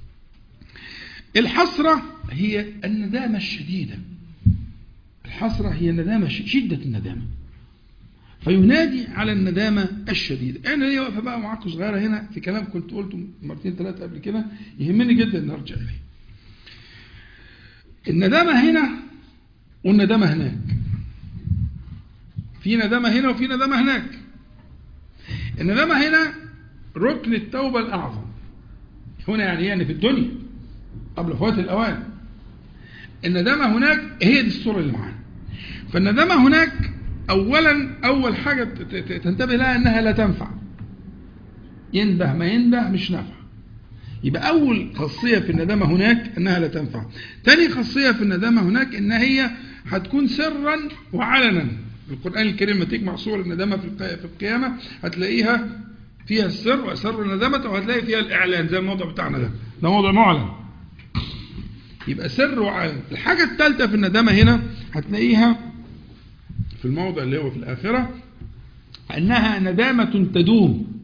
الحسرة هي الندامة الشديدة الحسرة هي الندامة ش- شدة الندامة فينادي على الندامة الشديدة أنا ليه واقفة بقى معاكم صغيرة هنا في كلام كنت قلته مرتين ثلاثة قبل كده يهمني جدا أن أرجع إليه الندامة هنا والندامة هناك في ندامة هنا وفي ندامة هناك الندامة هنا ركن التوبة الأعظم هنا يعني يعني في الدنيا قبل فوات الأوان الندامة هناك هي دي الصورة اللي معانا فالندامة هناك أولا أول حاجة ت- ت- تنتبه لها أنها لا تنفع ينده ما ينده مش نافع يبقى أول خاصية في الندامة هناك أنها لا تنفع تاني خاصية في الندامة هناك أن هي هتكون سرا وعلنا القرآن الكريم لما تجمع صور الندامة في الق- في القيامة هتلاقيها فيها السر وأسر الندامة وهتلاقي فيها الإعلان زي الموضوع بتاعنا ده ده موضوع معلن يبقى سر وعلن الحاجة الثالثة في الندامة هنا هتلاقيها في الموضع اللي هو في الآخرة أنها ندامة تدوم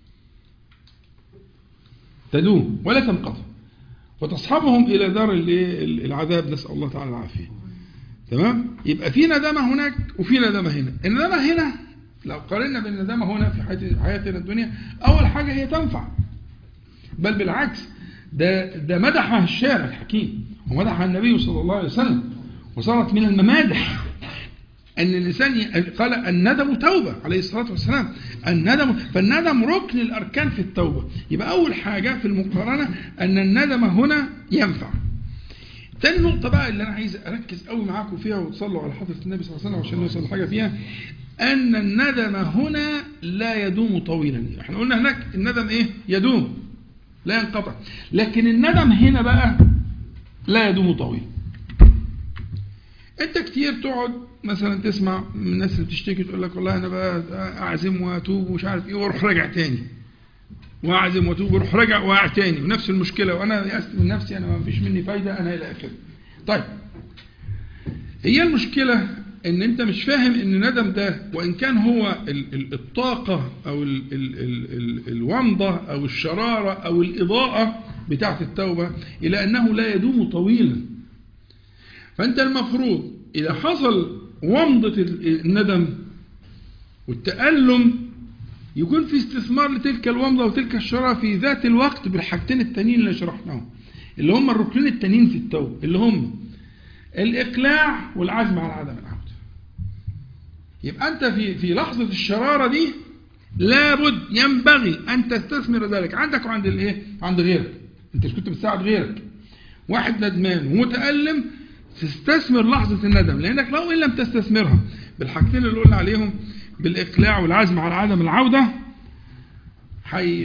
تدوم ولا تنقطع وتصحبهم إلى دار الإيه؟ العذاب نسأل الله تعالى العافية تمام يبقى في ندامة هناك وفي ندامة هنا الندامة هنا لو قارنا بالندامة هنا في حياة- حياتنا الدنيا أول حاجة هي تنفع بل بالعكس ده ده مدحها الشارع الحكيم ومدحها النبي صلى الله عليه وسلم وصارت من الممادح أن الإنسان ي- قال الندم توبة عليه الصلاة والسلام الندم فالندم ركن الأركان في التوبة يبقى أول حاجة في المقارنة أن الندم هنا ينفع تاني نقطة بقى اللي أنا عايز أركز قوي معاكم فيها وتصلوا على حضرة النبي صلى الله عليه وسلم عشان نوصل لحاجة فيها أن الندم هنا لا يدوم طويلا احنا قلنا هناك الندم إيه يدوم لا ينقطع لكن الندم هنا بقى لا يدوم طويلا انت كتير تقعد مثلا تسمع من الناس اللي بتشتكي تقول لك والله انا بقى اعزم واتوب ومش عارف ايه واروح راجع تاني واعزم واتوب واروح راجع واقع تاني ونفس المشكله وانا يأست من نفسي انا ما فيش مني فايده انا الى اخره. طيب هي المشكله ان انت مش فاهم ان الندم ده وان كان هو ال- ال- الطاقه او ال ال ال ال الومضه او الشراره او الاضاءه بتاعه التوبه الى انه لا يدوم طويلا. فأنت المفروض إذا حصل ومضة الندم والتألم يكون في استثمار لتلك الومضة وتلك الشرارة في ذات الوقت بالحاجتين التانيين اللي شرحناهم اللي هم الركنين التانيين في التوبة اللي هم الإقلاع والعزم على عدم العودة يبقى أنت في في لحظة الشرارة دي لابد ينبغي أن تستثمر ذلك عندك وعند الإيه؟ عند غيرك أنت مش كنت بتساعد غيرك واحد ندمان ومتألم تستثمر لحظة الندم لأنك لو إن لم تستثمرها بالحاجتين اللي قلنا عليهم بالإقلاع والعزم على عدم العودة حي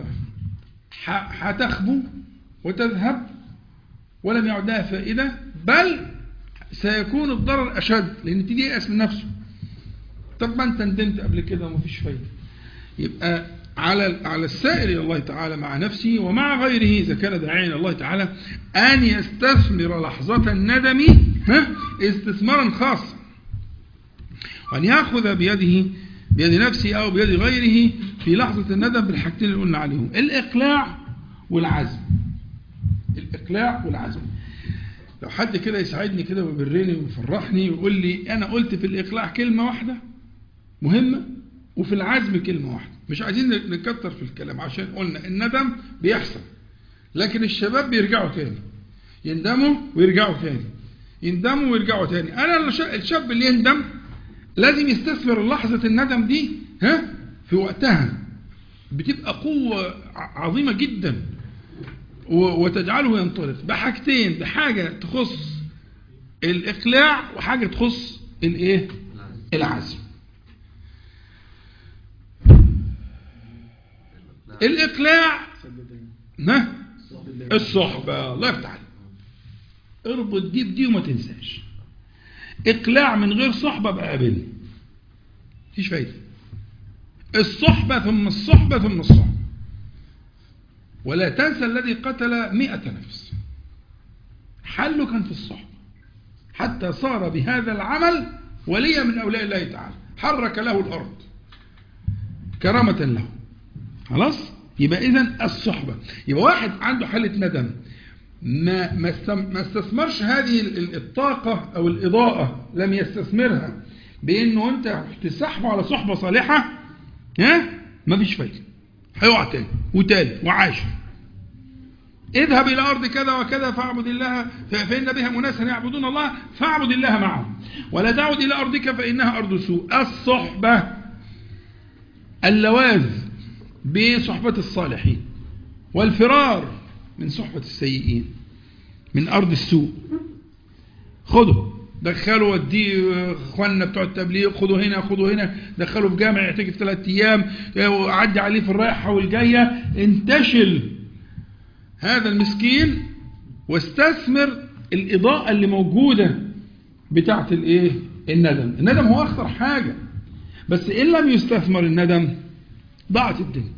ح- هتخبو وتذهب ولم يعد لها فائدة بل سيكون الضرر أشد لأن تيجي يأس من نفسه طب ما أنت ندمت قبل كده ومفيش فايدة يبقى على على السائر الى الله تعالى مع نفسه ومع غيره اذا كان داعيا الى الله تعالى ان يستثمر لحظه الندم ها استثمارا خاصا وان ياخذ بيده بيد نفسه او بيد غيره في لحظه الندم بالحاجتين اللي قلنا عليهم الاقلاع والعزم الاقلاع والعزم لو حد كده يساعدني كده ويبرني ويفرحني ويقول لي انا قلت في الاقلاع كلمه واحده مهمه وفي العزم كلمة واحدة مش عايزين نكتر في الكلام عشان قلنا الندم بيحصل لكن الشباب بيرجعوا تاني يندموا ويرجعوا تاني يندموا ويرجعوا تاني انا الش- الشاب اللي يندم لازم يستثمر لحظة الندم دي ها في وقتها بتبقى قوة ع- عظيمة جدا و- وتجعله ينطلق بحاجتين بحاجة تخص الإقلاع وحاجة تخص الإيه العزم الإقلاع نه الصحبة الله يفتح عليك اربط دي بدي وما تنساش إقلاع من غير صحبة بقى قابلني مفيش فايدة الصحبة ثم الصحبة ثم الصحبة ولا تنسى الذي قتل مئة نفس حله كان في الصحبة حتى صار بهذا العمل وليا من أولياء الله تعالى حرك له الأرض كرامة له خلاص يبقى إذن الصحبة يبقى واحد عنده حالة ندم ما ما استم- ما استثمرش هذه ال- ال- الطاقة أو الإضاءة لم يستثمرها بأنه أنت تسحبه على صحبة صالحة ها ما فيش فايدة هيقع تاني وتالت وعاشر اذهب إلى أرض كذا وكذا فاعبد الله ف- فإن بها أناسا يعبدون الله فاعبد الله معهم ولا تعد إلى أرضك فإنها أرض سوء الصحبة اللواذ بصحبة الصالحين والفرار من صحبة السيئين من أرض السوء خده دخلوا وديه اخواننا بتوع التبليغ خدوا هنا خدوا هنا دخلوا في جامع يعتكف ثلاث ايام وعدي عليه في الرايحه والجايه انتشل هذا المسكين واستثمر الاضاءه اللي موجوده بتاعه الايه الندم الندم هو اخطر حاجه بس ان لم يستثمر الندم ضاعت الدنيا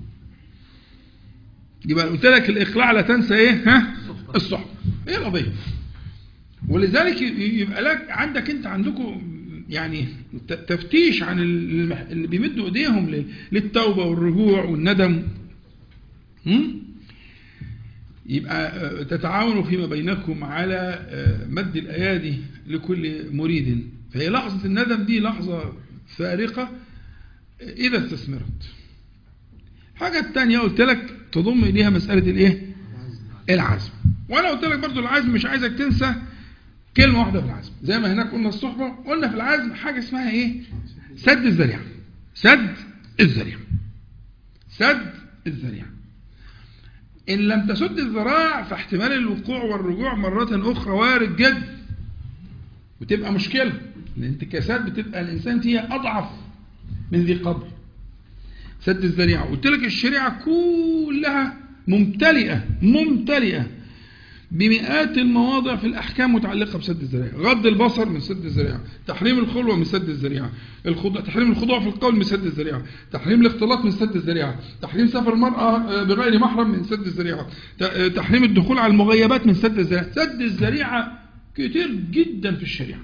يبقى قلت لك الاقلاع لا تنسى ايه ها الصحبه ايه القضيه ولذلك يبقى لك عندك انت عندكم يعني ت- تفتيش عن المح- اللي بيمدوا ايديهم لل- للتوبه والرجوع والندم هم؟ يبقى آه، تتعاونوا فيما بينكم على آه، مد الايادي لكل مريد فهي لحظه الندم دي لحظه فارقه آه، اذا استثمرت حاجه الثانيه قلت لك تضم اليها مساله الايه العزم وانا قلت لك برضو العزم مش عايزك تنسى كلمة واحدة في العزم زي ما هناك قلنا الصحبة قلنا في العزم حاجة اسمها ايه سد الذريعة سد الذريعة سد الذريعة إن لم تسد الذراع فاحتمال الوقوع والرجوع مرة أخرى وارد جدا وتبقى مشكلة الانتكاسات بتبقى الإنسان فيها أضعف من ذي قبل سد الذريعة قلت لك الشريعة كلها ممتلئة ممتلئة بمئات المواضع في الأحكام متعلقة بسد الذريعة غض البصر من سد الذريعة تحريم الخلوة من سد الذريعة الخضوع تحريم الخضوع في القول من سد الذريعة تحريم الاختلاط من سد الذريعة تحريم سفر المرأة آه، بغير محرم من سد الذريعة ت- آه، تحريم الدخول على المغيبات من سد الذريعة سد الذريعة كتير جدا في الشريعة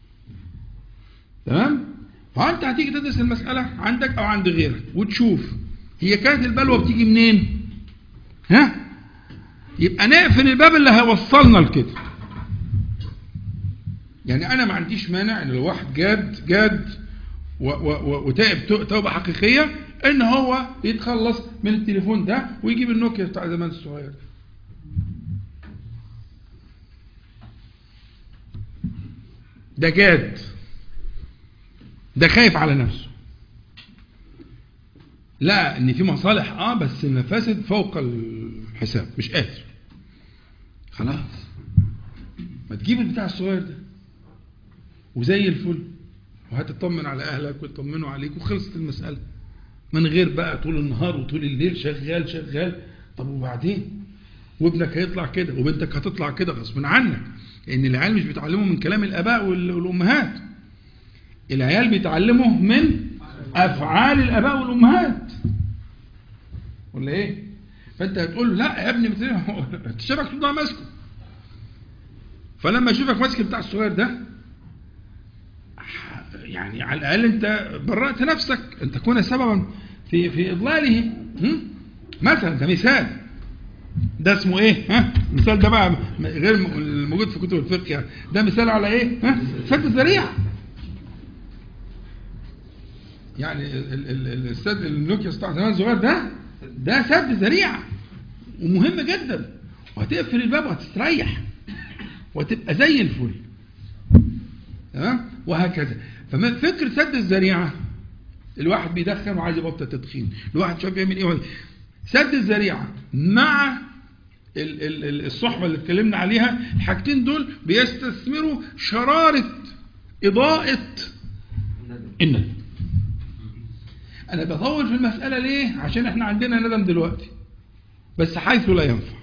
تمام فأنت هتيجي تدرس المسألة عندك أو عند غيرك وتشوف هي كانت البلوى بتيجي منين ها يبقى نقفل الباب اللي هيوصلنا لكده يعني انا ما عنديش مانع ان لو واحد جاد جاد و- و- و- وتائب تو- توبه حقيقيه ان هو يتخلص من التليفون ده ويجيب النوكيا بتاع زمان الصغير ده جاد ده خايف على نفسه لا ان في مصالح اه بس المفاسد فوق الحساب مش قادر خلاص ما تجيب البتاع الصغير ده وزي الفل وهتطمن على اهلك ويطمنوا عليك وخلصت المساله من غير بقى طول النهار وطول الليل شغال شغال طب وبعدين وابنك هيطلع كده وبنتك هتطلع كده غصب عنك لان العيال مش بيتعلموا من كلام الاباء وال- والامهات العيال بيتعلموا من افعال الاباء والامهات ولا ايه فانت هتقول له لا يا ابني بت- انت شايفك تفضل ماسكه فلما يشوفك ماسك بتاع الصغير ده يعني على الاقل انت برأت نفسك ان تكون سببا في في اضلاله هم؟ مثلا ده مثال ده اسمه ايه ها المثال ده بقى غير الموجود في كتب الفقه يعني. ده مثال على ايه ها سد الذريعه يعني ال- ال- ال- السد النوكيا بتاع زمان الصغير ده ده سد ذريعه ومهم جدا وهتقفل الباب وهتستريح وتبقى زي الفل تمام وهكذا ففكر سد الذريعه الواحد بيدخن وعايز يبطل تدخين الواحد شايف يعمل ايه سد الذريعه مع ال- ال- ال- الصحبه اللي اتكلمنا عليها الحاجتين دول بيستثمروا شراره اضاءه الندم انا بطول في المساله ليه عشان احنا عندنا ندم دلوقتي بس حيث لا ينفع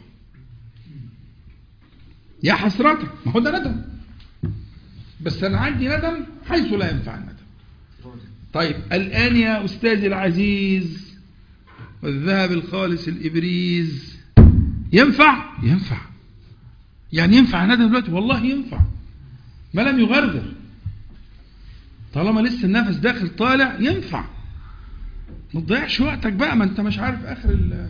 يا حسرتك ما هو ده ندم بس انا عندي ندم حيث لا ينفع الندم طيب الآن يا أستاذي العزيز والذهب الخالص الإبريز ينفع ينفع يعني ينفع ندم دلوقتي والله ينفع ما لم يغرغر طالما لسه النفس داخل طالع ينفع ما تضيعش وقتك بقى ما انت مش عارف اخر ال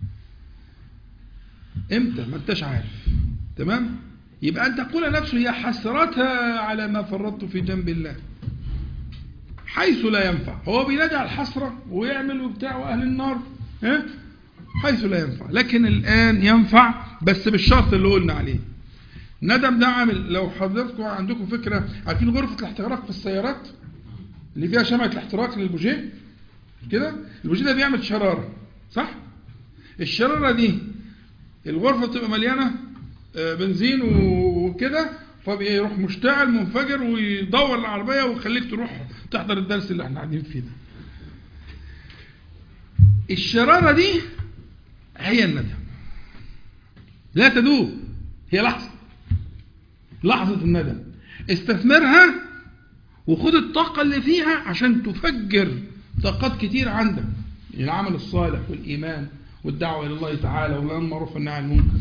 امتى ما انتش عارف تمام يبقى ان تقول نفسه يا حسرتها على ما فرطت في جنب الله حيث لا ينفع هو بينادي على الحسرة ويعمل وبتاع أهل النار ها؟ حيث لا ينفع لكن الآن ينفع بس بالشرط اللي قلنا عليه ندم ده عامل لو حضرتكم عندكم فكرة عارفين غرفة الاحتراق في السيارات اللي فيها شمعة الاحتراق للبوجيه كده البوجيه ده بيعمل شرارة صح الشرارة دي الغرفة بتبقى مليانة آه، بنزين وكده فبيروح مشتعل منفجر ويدور العربية ويخليك تروح تحضر الدرس اللي احنا قاعدين فيه ده الشرارة دي هي الندم لا تدوب هي لحظة لحظة الندم استثمرها وخد الطاقة اللي فيها عشان تفجر طاقات كتير عندك العمل الصالح والإيمان والدعوة إلى الله تعالى والأمر بالمعروف والنهي عن المنكر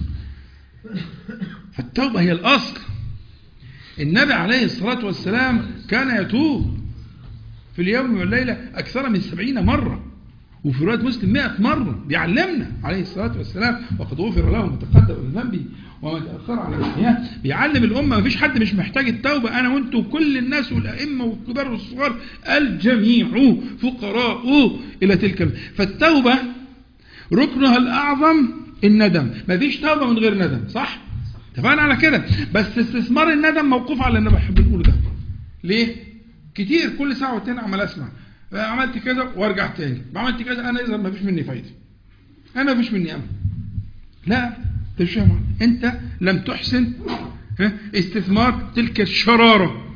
فالتوبة هي الأصل النبي عليه الصلاة والسلام كان يتوب في اليوم والليلة أكثر من سبعين مرة وفي رواية مسلم مئة مرة بيعلمنا عليه الصلاة والسلام وقد غفر له ما تقدم من ذنبه وما تأخر على الحياة بيعلم الأمة ما فيش حد مش محتاج التوبة أنا وأنتم وكل الناس والأئمة والكبار والصغار الجميع فقراء إلى تلك الم- فالتوبة ركنها الأعظم الندم ما فيش توبة من غير ندم صح؟ اتفقنا على كده بس استثمار الندم موقوف على اللي بحب نقوله ده ليه؟ كتير كل ساعة والتاني عمال اسمع عملت كذا وارجع تاني عملت كذا انا اذا ما فيش مني فايدة انا ما فيش مني امل لا انت مش فاهم انت لم تحسن ها، استثمار تلك الشرارة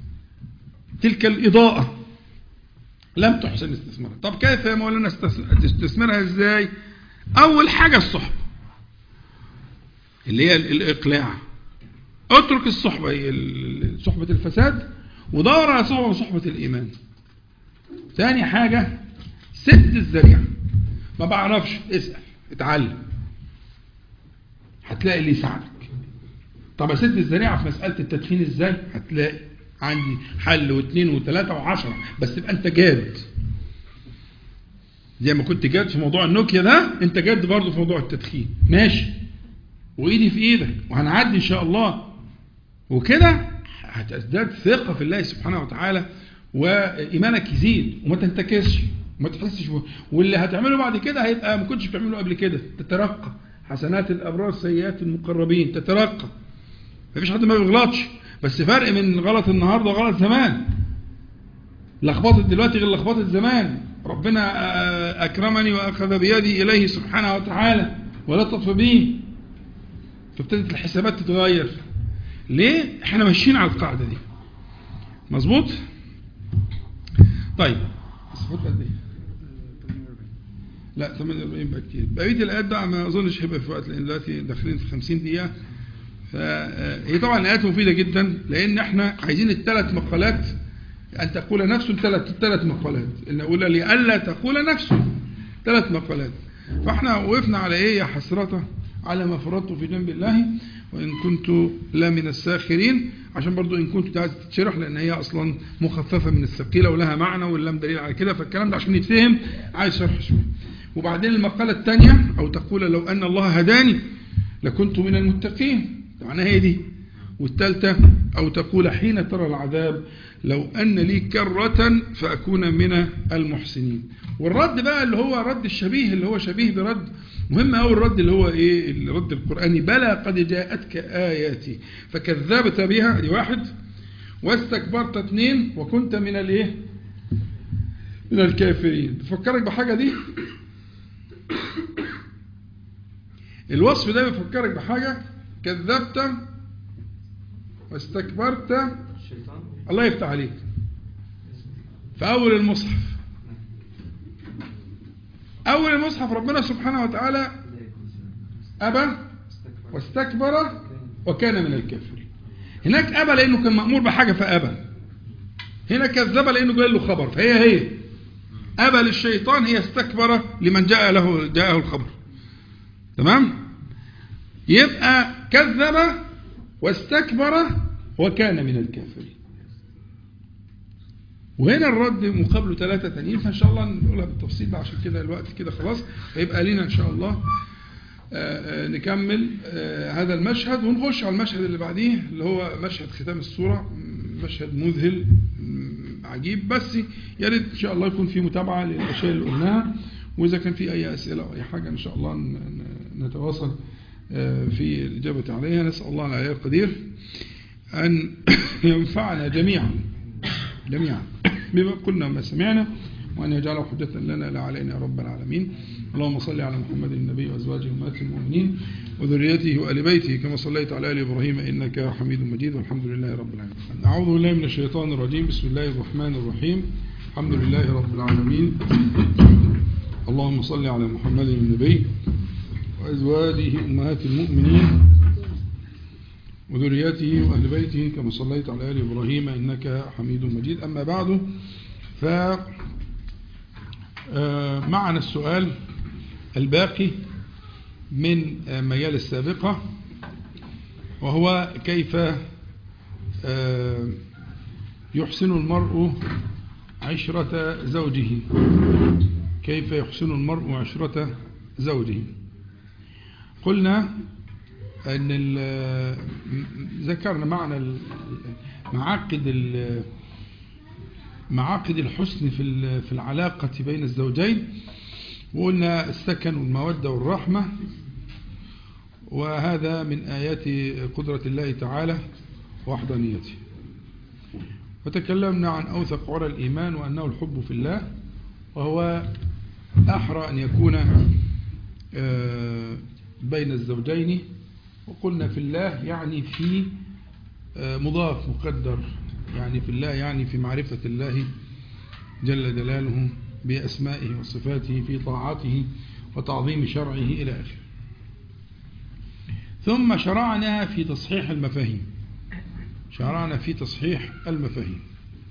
تلك الإضاءة لم تحسن استثمارها طب كيف يا مولانا استث- تستثمرها ازاي اول حاجة الصحبة اللي هي ال- الإقلاع اترك الصحبة هي ال- صحبة الفساد ودور على صحبة صحبة الإيمان ثاني حاجة سد الذريعة ما بعرفش اسأل اتعلم هتلاقي اللي يساعدك طب اسد الذريعة في مسألة التدخين ازاي هتلاقي عندي حل واثنين وثلاثة وعشرة بس تبقى انت جاد زي ما كنت جاد في موضوع النوكيا ده انت جاد برضه في موضوع التدخين ماشي وايدي في ايدك وهنعدي ان شاء الله وكده هتزداد ثقة في الله سبحانه وتعالى وإيمانك يزيد وما تنتكسش وما تحسش ب- واللي هتعمله بعد كده هيبقى ما كنتش بتعمله قبل كده تترقى حسنات الأبرار سيئات المقربين تترقى مفيش حد ما بيغلطش بس فرق من غلط النهارده وغلط زمان لخبطت دلوقتي غير لخبطت زمان ربنا آه، أكرمني وأخذ بيدي إليه سبحانه وتعالى ولطف بي فابتدت الحسابات تتغير ليه احنا ماشيين على القاعدة دي مظبوط طيب صفات قد ايه لا 48 بقى كتير بقيه الايات بقى ما اظنش هيبقى في وقت لان دلوقتي داخلين في 50 دقيقه فهي طبعا الايات مفيده جدا لان احنا عايزين الثلاث مقالات ان تقول نفس الثلاث الثلاث مقالات اللي اقول لئلا تقول نفسه ثلاث مقالات فاحنا وقفنا على ايه يا حسرته على ما فرطت في جنب الله وان كنت لا من الساخرين عشان برضو ان كنت عايز تتشرح لان هي اصلا مخففه من الثقيله ولها معنى واللام دليل على كده فالكلام ده عشان يتفهم عايز شرح شويه وبعدين المقاله الثانيه او تقول لو ان الله هداني لكنت من المتقين معناها هي دي والثالثة أو تقول حين ترى العذاب لو أن لي كرة فأكون من المحسنين والرد بقى اللي هو رد الشبيه اللي هو شبيه برد مهم أو الرد اللي هو إيه الرد القرآني بلى قد جاءتك آياتي فكذبت بها دي واحد واستكبرت اثنين وكنت من الايه من الكافرين تفكرك بحاجة دي الوصف ده بيفكرك بحاجة كذبت واستكبرت الشيطان الله يفتح عليك في أول المصحف أول المصحف ربنا سبحانه وتعالى لا يكون سنة. أبى استكبر. واستكبر وكان من الكافرين هناك أبى لأنه كان مأمور بحاجة فأبى هنا كذب لأنه جاي له خبر فهي هي أبى للشيطان هي استكبر لمن جاء له جاءه الخبر تمام يبقى كذب واستكبر وكان من الكافرين وهنا الرد مقابله ثلاثة تانيين فإن شاء الله نقولها بالتفصيل بقى عشان كده الوقت كده خلاص فيبقى لينا إن شاء الله آه، آه، نكمل آه، هذا المشهد ونخش على المشهد اللي بعديه اللي هو مشهد ختام السورة م- مشهد مذهل م- عجيب بس يا ريت ان شاء الله يكون في متابعة للأشياء اللي قلناها وإذا كان في أي أسئلة أو أي حاجة إن شاء الله ن- ن- نتواصل آه، في الإجابة عليها نسأل الله العلي القدير أن ينفعنا جميعا جميعا بما قلنا وما سمعنا وأن يجعله حجة لنا لا علينا يا رب العالمين اللهم صل على محمد النبي وأزواجه أمهات المؤمنين وذريته وآل بيته كما صليت على آل إبراهيم إنك حميد مجيد والحمد لله رب العالمين أعوذ بالله من الشيطان الرجيم بسم الله الرحمن الرحيم الحمد لله رب العالمين اللهم صل على محمد النبي وأزواجه أمهات المؤمنين وذريته وأهل بيته كما صليت على آل إبراهيم إنك حميد مجيد أما بعد ف آه، معنا السؤال الباقي من آه، ميال السابقة وهو كيف آه، يحسن المرء عشرة زوجه كيف يحسن المرء عشرة زوجه قلنا أن ال- ذكرنا معنى ال- معاقد ال- معاقد الحسن في ال- في العلاقة بين الزوجين وقلنا السكن والمودة والرحمة وهذا من آيات قدرة الله تعالى وحدانيته وتكلمنا عن أوثق عرى الإيمان وأنه الحب في الله وهو أحرى أن يكون آه، بين الزوجين وقلنا في الله يعني في آه، مضاف مقدر يعني في الله يعني في معرفة الله جل جلاله بأسمائه وصفاته في طاعته وتعظيم شرعه إلى آخره ثم شرعنا في تصحيح المفاهيم شرعنا في تصحيح المفاهيم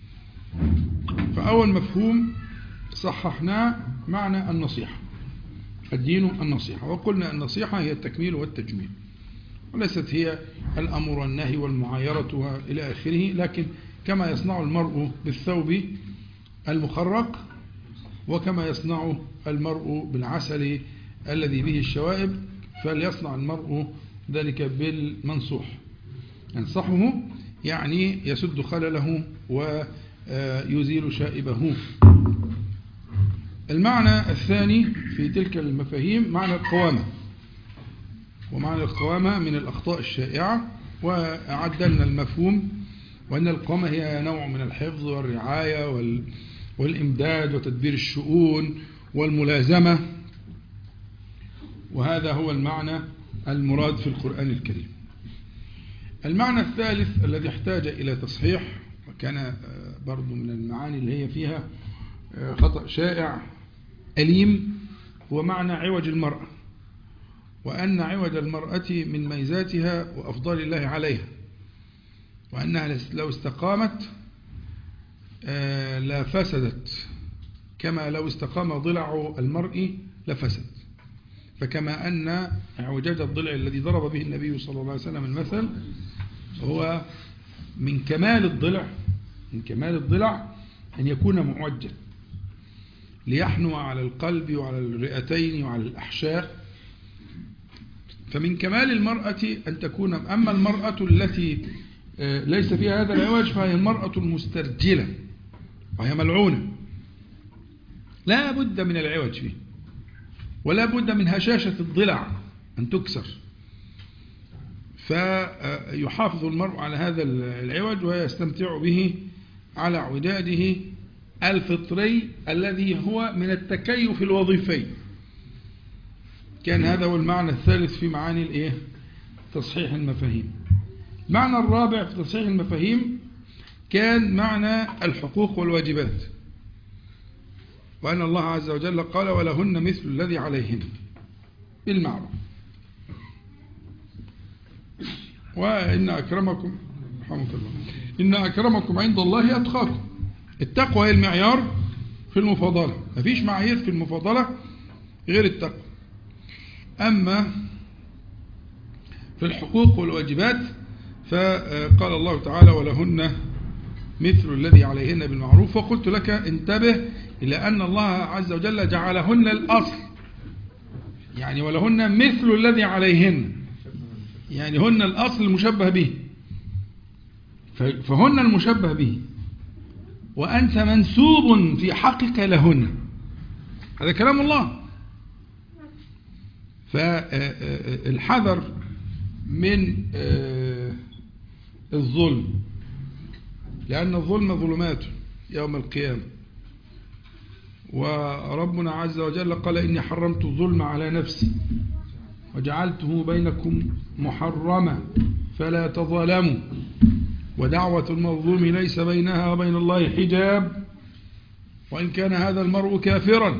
فأول مفهوم صححناه معنى النصيحة الدين النصيحة وقلنا النصيحة هي التكميل والتجميل وليست هي الأمر والنهي والمعايرة إلى آخره لكن كما يصنع المرء بالثوب المخرق وكما يصنع المرء بالعسل الذي به الشوائب فليصنع المرء ذلك بالمنصوح ينصحه يعني يسد خلله ويزيل شائبه المعنى الثاني في تلك المفاهيم معنى القوامة ومعنى القوامة من الأخطاء الشائعة وأعدلنا المفهوم وأن القوامة هي نوع من الحفظ والرعاية وال والإمداد وتدبير الشؤون والملازمة وهذا هو المعنى المراد في القرآن الكريم المعنى الثالث الذي احتاج إلى تصحيح وكان برضو من المعاني اللي هي فيها خطأ شائع أليم هو معنى عوج المرأة وأن عوج المرأة من ميزاتها وأفضال الله عليها وأنها لو استقامت لفسدت كما لو استقام ضلع المرء لفسد فكما أن اعوجاج الضلع الذي ضرب به النبي صلى الله عليه وسلم المثل هو من كمال الضلع من كمال الضلع أن يكون معوجا ليحنو على القلب وعلى الرئتين وعلى الأحشاء فمن كمال المرأة أن تكون أما المرأة التي ليس فيها هذا العوج فهي المرأة المسترجلة وهي ملعونة لا بد من العوج فيه ولا بد من هشاشة الضلع أن تكسر فيحافظ المرء على هذا العوج ويستمتع به على عداده الفطري الذي هو من التكيف الوظيفي كان هذا هو المعنى الثالث في معاني الايه تصحيح المفاهيم المعنى الرابع في تصحيح المفاهيم كان معنى الحقوق والواجبات وأن الله عز وجل قال ولهن مثل الذي عليهن بالمعروف وإن أكرمكم رحمة الله إن أكرمكم عند الله أتقاكم التقوى هي المعيار في المفاضلة مفيش معايير في المفاضلة غير التقوى أما في الحقوق والواجبات فقال الله تعالى ولهن مثل الذي عليهن بالمعروف وقلت لك انتبه إلى أن الله عز وجل جعلهن الأصل يعني ولهن مثل الذي عليهن يعني هن الأصل المشبه به فهن المشبه به وأنت منسوب في حقك لهن هذا كلام الله فالحذر من الظلم لأن الظلم ظلمات يوم القيامة وربنا عز وجل قال إني حرمت الظلم على نفسي وجعلته بينكم محرما فلا تظلموا ودعوة المظلوم ليس بينها وبين الله حجاب وإن كان هذا المرء كافرا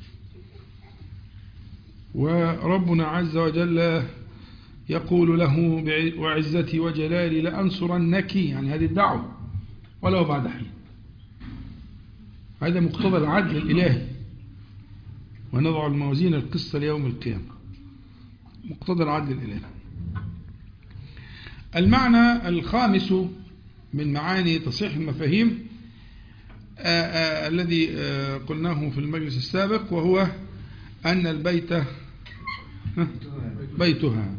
وربنا عز وجل يقول له وعزتي وجلالي لأنصرنك يعني هذه الدعوة ولو بعد حين هذا مقتضى العدل الإلهي ونضع الموازين القصة ليوم القيامة مقتضى العدل الإلهي المعنى الخامس من معاني تصحيح المفاهيم آآ آآ الذي قلناه في المجلس السابق وهو أن البيت بيتها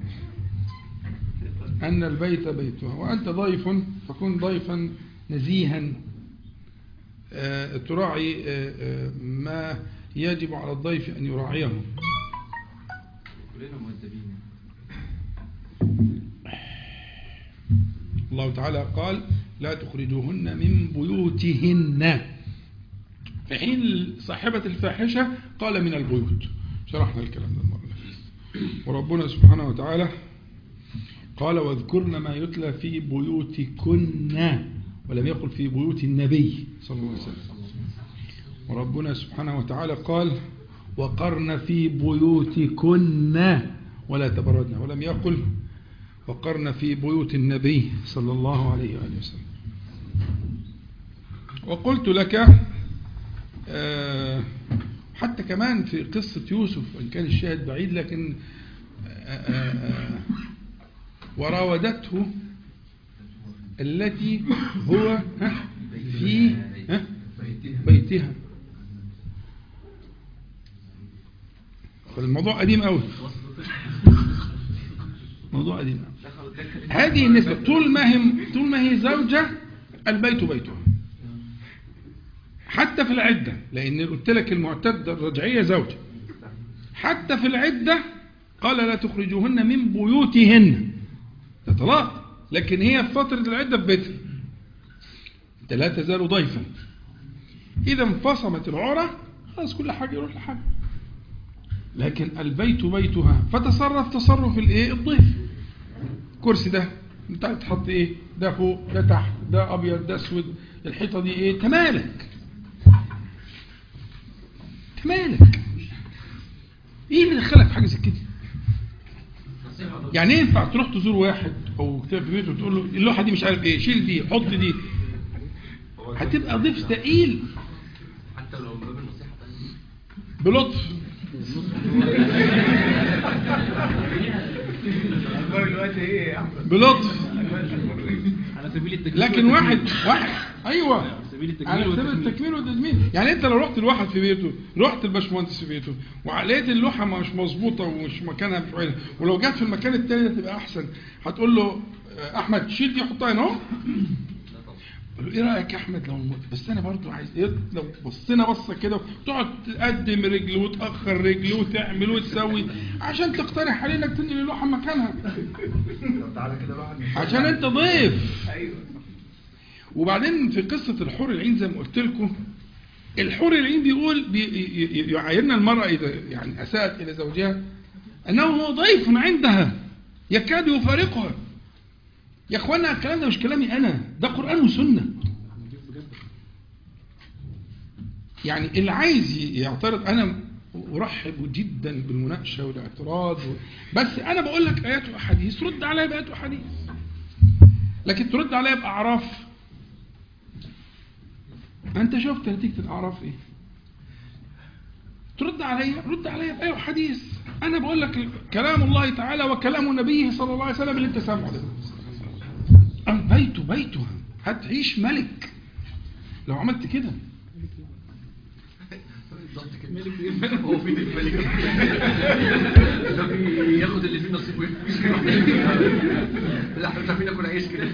أن البيت بيتها وأنت ضيف فكن ضيفا نزيها تراعي ما يجب على الضيف أن يراعيه كلنا مؤدبين الله تعالى قال لا تخرجوهن من بيوتهن في حين صاحبة الفاحشة قال من البيوت شرحنا الكلام ده المرة وربنا سبحانه وتعالى قال واذكرن ما يتلى في بيوتكن ولم يقل في بيوت النبي صلى الله عليه وسلم وربنا سبحانه وتعالى قال وقرن في بيوتكن ولا تبردن ولم يقل وقرن في بيوت النبي صلى الله عليه وآله وسلم وقلت لك آه حتى كمان في قصة يوسف وإن كان الشاهد بعيد لكن آآ آآ وراودته التي هو في بيتها فالموضوع قديم قوي موضوع قديم قوي هذه النسبة طول ما هي طول ما هي زوجة البيت بيتها حتى في العدة لأن قلت لك المعتدة الرجعية زوجة حتى في العدة قال لا تخرجوهن من بيوتهن ده طلاق لكن هي في فترة العدة في بيتها انت لا تزال ضيفا إذا انفصمت العرى خلاص كل حاجة يروح لحاجة لكن البيت بيتها فتصرف تصرف الايه الضيف الكرسي ده انت تحط ايه ده فوق ده تحت ده ابيض ده اسود الحيطه دي ايه تمالك تمالك ايه اللي دخلك في حاجه زي كده يعني ايه ينفع تروح تزور واحد او كتاب في بيته وتقول له اللوحه دي مش عارف ايه شيل دي حط دي هتبقى ضيف ثقيل حتى لو من باب النصيحة طيب بلطف اخبار الوقت ايه يا احمد بلطف على سبيل التكميل لكن واحد واحد ايوه على سبيل التكميل على سبيل والتكميل. التكميل والتجميل يعني انت لو رحت لواحد في بيته رحت الباشمهندس في بيته ولقيت اللوحه مش مظبوطه ومش مكانها مش عينها ولو جت في المكان التاني ده تبقى احسن هتقول له آه، احمد شيل دي حطها هنا اهو قال له ايه رايك يا احمد لو بس انا برضو عايز ايه لو بصينا بصه كده تقعد تقدم رجل وتاخر رجل وتعمل وتسوي عشان تقترح علينا تنقل اللوحه مكانها طب تعالى كده الواحد مش عشان انت ضيف ايوه وبعدين في قصة الحور العين زي ما قلت لكم الحور العين بيقول بي ي- ي- يعايرنا المرأة إذا يعني أساءت إلى زوجها أنه هو ضيف عندها يكاد يفارقها يا اخوانا الكلام ده مش كلامي انا ده قران وسنه يعني اللي عايز يعترض انا ارحب جدا بالمناقشه والاعتراض و... بس انا بقول لك ايات واحاديث رد عليا بايات واحاديث لكن ترد عليا باعراف انت شفت نتيجه الاعراف ايه ترد عليا رد عليا بايه وحديث انا بقول لك كلام الله تعالى وكلام نبيه صلى الله عليه وسلم اللي انت سامعه ده البيت بيتها هتعيش ملك لو عملت كده بالظبط كده هو فين الملك ده بياخد اللي فيه نصيبه ويمشي. لا احنا مش عارفين ناكل عيش كده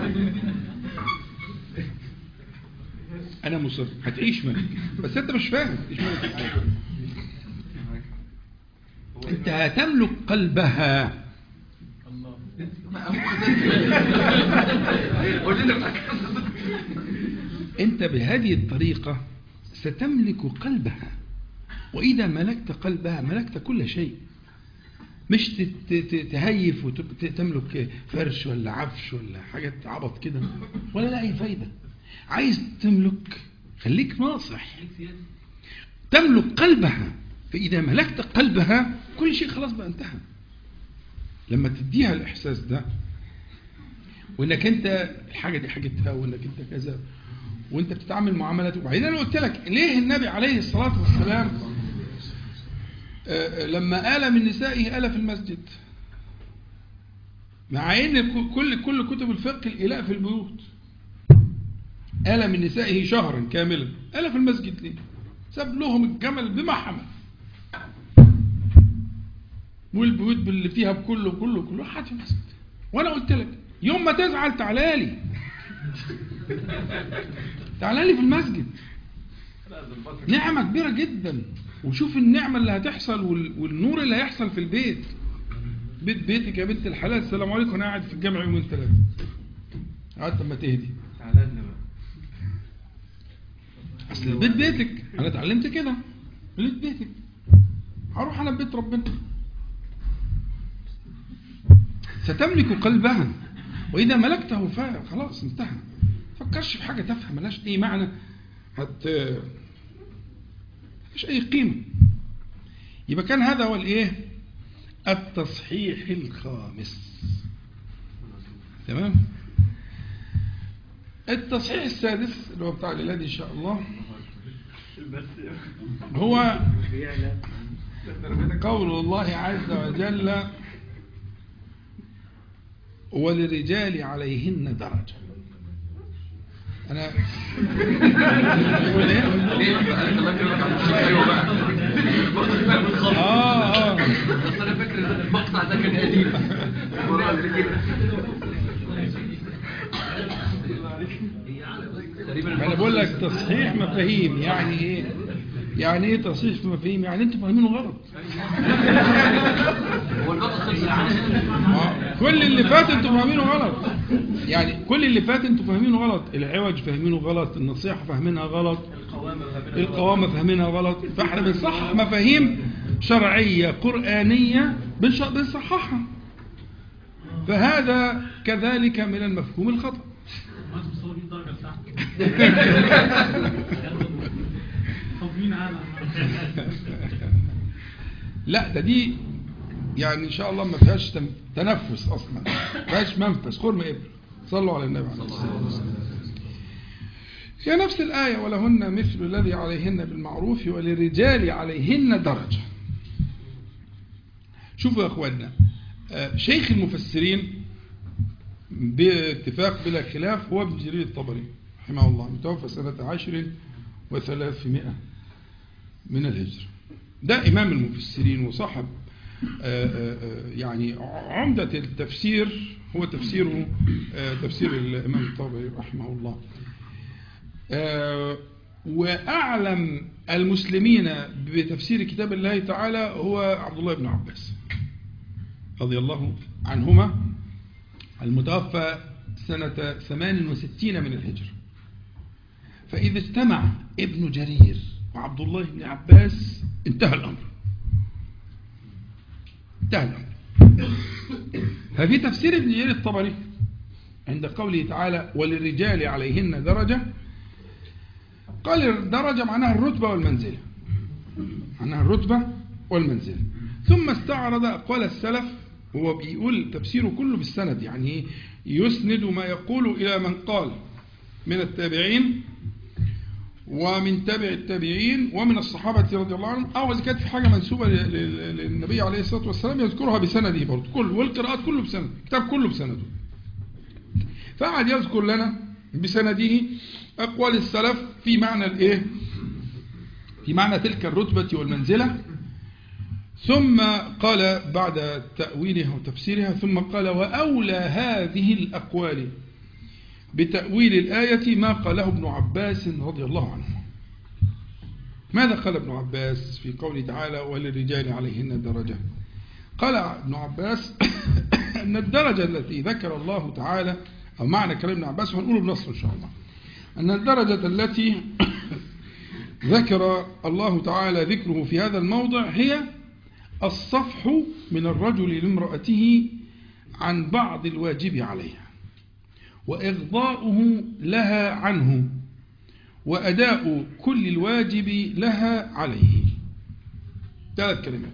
انا مصر هتعيش ملك بس انت مش فاهم تعيش ملك ازاي انت هتملك قلبها الله قول لنا بقى. انت بهذه الطريقة ستملك قلبها واذا ملكت قلبها ملكت كل شيء مش تت- ت- تهيف وتملك فرش ولا عفش ولا حاجة عبط كده ولا لا اي فايدة عايز تملك خليك ناصح ليك سياسي تملك قلبها فإذا ملكت قلبها كل شيء خلاص بقى انتهى لما تديها الإحساس ده وإنك أنت الحاجة دي حاجتها وإنك أنت كذا وأنت بتتعامل معاملات وبعدين أنا قلت لك ليه النبي عليه الصلاة والسلام آه، آه، لما آل من نسائه آل في المسجد مع ان ك- كل كل كتب الفقه الالاء في البيوت آل من نسائه شهرا كاملا آل في المسجد ليه ساب لهم الجمل بما حمل والبيوت اللي فيها بكله كله كله حد في المسجد وانا قلت لك يوم ما تزعل تعالى لي تعالى لي في المسجد نعمة كبيرة جدا وشوف النعمة اللي هتحصل وال- والنور اللي هيحصل في البيت بيت بيتك يا بنت الحلال السلام عليكم انا قاعد في الجامع يومين ثلاثة قعدت اما تهدي تعالى لنا بقى اصل البيت بيتك انا اتعلمت كده بيت بيتك هروح انا بيت ربنا ستملك قلبها واذا ملكته فا خلاص انتهى فكرش في حاجه تافهه ملهاش اي معنى هت مفيش اي قيمه يبقى كان هذا هو الايه التصحيح الخامس تمام التصحيح السادس اللي هو بتاع الليلة ان شاء الله هو قول الله عز وجل وللرجال عليهن درجة أنا يقول إيه؟ ليه بقى الله يكرمك على الشيخ ايوه بقى برضه بقى بالخط آه آه بس انا فاكر ان المقطع ده كان قديم المره قبل كده تقريبا أنا بقول لك تصحيح مفاهيم يعني إيه؟ يعني إيه تصحيح مفاهيم؟ يعني أنتوا فاهمينه غلط هو النقطه خلصت آه، كل اللي فات انتوا فاهمينه غلط يعني كل اللي فات انتوا فاهمينه غلط العوج فاهمينه غلط النصيحة فاهمينها غلط القوامة فاهمينها غلط فاحنا بنصحح مفاهيم شرعية قرآنية بنش- بنصححها فهذا كذلك من المفهوم الخطأ ما انتوا مصورين درجه بتاعتك طابين على لا ده دي يعني ان شاء الله ما فيهاش تم- تنفس اصلا ما فيهاش منفس خرم ابر صلوا على النبي عليه الصلاه والسلام هي نفس الآية ولهن مثل الذي عليهن بالمعروف وللرجال عليهن درجة شوفوا يا أخوانا آه، شيخ المفسرين باتفاق بلا خلاف هو ابن جرير الطبري رحمه الله متوفى سنة عشر وثلاثمائة من الهجرة ده إمام المفسرين وصاحب آه، آه، آه، يعني عمدة التفسير هو تفسيره آه، تفسير الإمام الطبري رحمه الله آه، وأعلم المسلمين بتفسير كتاب الله تعالى هو عبد الله بن عباس رضي الله عنهما المتوفى سنة 68 من الهجرة فإذا اجتمع ابن جرير وعبد الله بن عباس انتهى الأمر انتهى الأمر ففي تفسير ابن جرير الطبري عند قوله تعالى وللرجال عليهن درجة قال الدرجة معناها الرتبة والمنزلة معناها الرتبة والمنزلة ثم استعرض أقوال السلف هو بيقول تفسيره كله بالسند يعني يسند ما يقول إلى من قال من التابعين ومن تابع التابعين ومن الصحابة رضي الله عنهم أو إذا كانت في حاجة منسوبة ل- ل- للنبي عليه الصلاة والسلام يذكرها بسنده برضه كل والقراءات كله بسند الكتاب كله بسنده فقعد يذكر لنا بسنده أقوال السلف في معنى الإيه في معنى تلك الرتبة والمنزلة ثم قال بعد تأويلها وتفسيرها ثم قال وأولى هذه الأقوال بتأويل الآية ما قاله ابن عباس رضي الله عنه ماذا قال ابن عباس في قوله تعالى وللرجال عليهن درجة قال ابن عباس أن الدرجة التي ذكر الله تعالى أو معنى كلام ابن عباس وهنقوله بنص إن شاء الله أن الدرجة التي ذكر الله تعالى ذكره في هذا الموضع هي الصفح من الرجل لامرأته عن بعض الواجب عليها وإغضاؤه لها عنه وأداء كل الواجب لها عليه ثلاث كلمات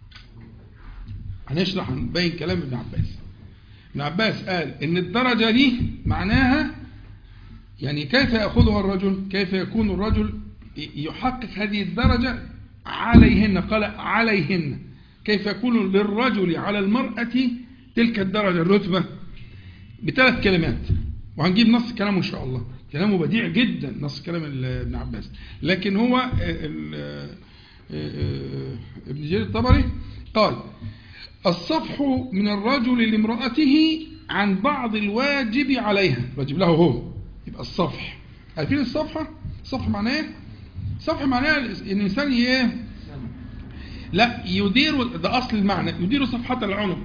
هنشرح نبين كلام ابن عباس ابن عباس قال ان الدرجة دي معناها يعني كيف يأخذها الرجل كيف يكون الرجل يحقق هذه الدرجة عليهن قال عليهن كيف يكون للرجل على المرأة تلك الدرجة الرتبة بثلاث كلمات وهنجيب نص كلامه إن شاء الله كلامه بديع جدا نص كلام ابن عباس لكن هو ابن جرير الطبري قال الصفح من الرجل لامرأته عن بعض الواجب عليها واجب له هو يبقى الصفح عارفين الصفحة الصفحة معناه ايه الصفحة معناه ان الانسان ايه لا يدير ده اصل المعنى يدير صفحة العنق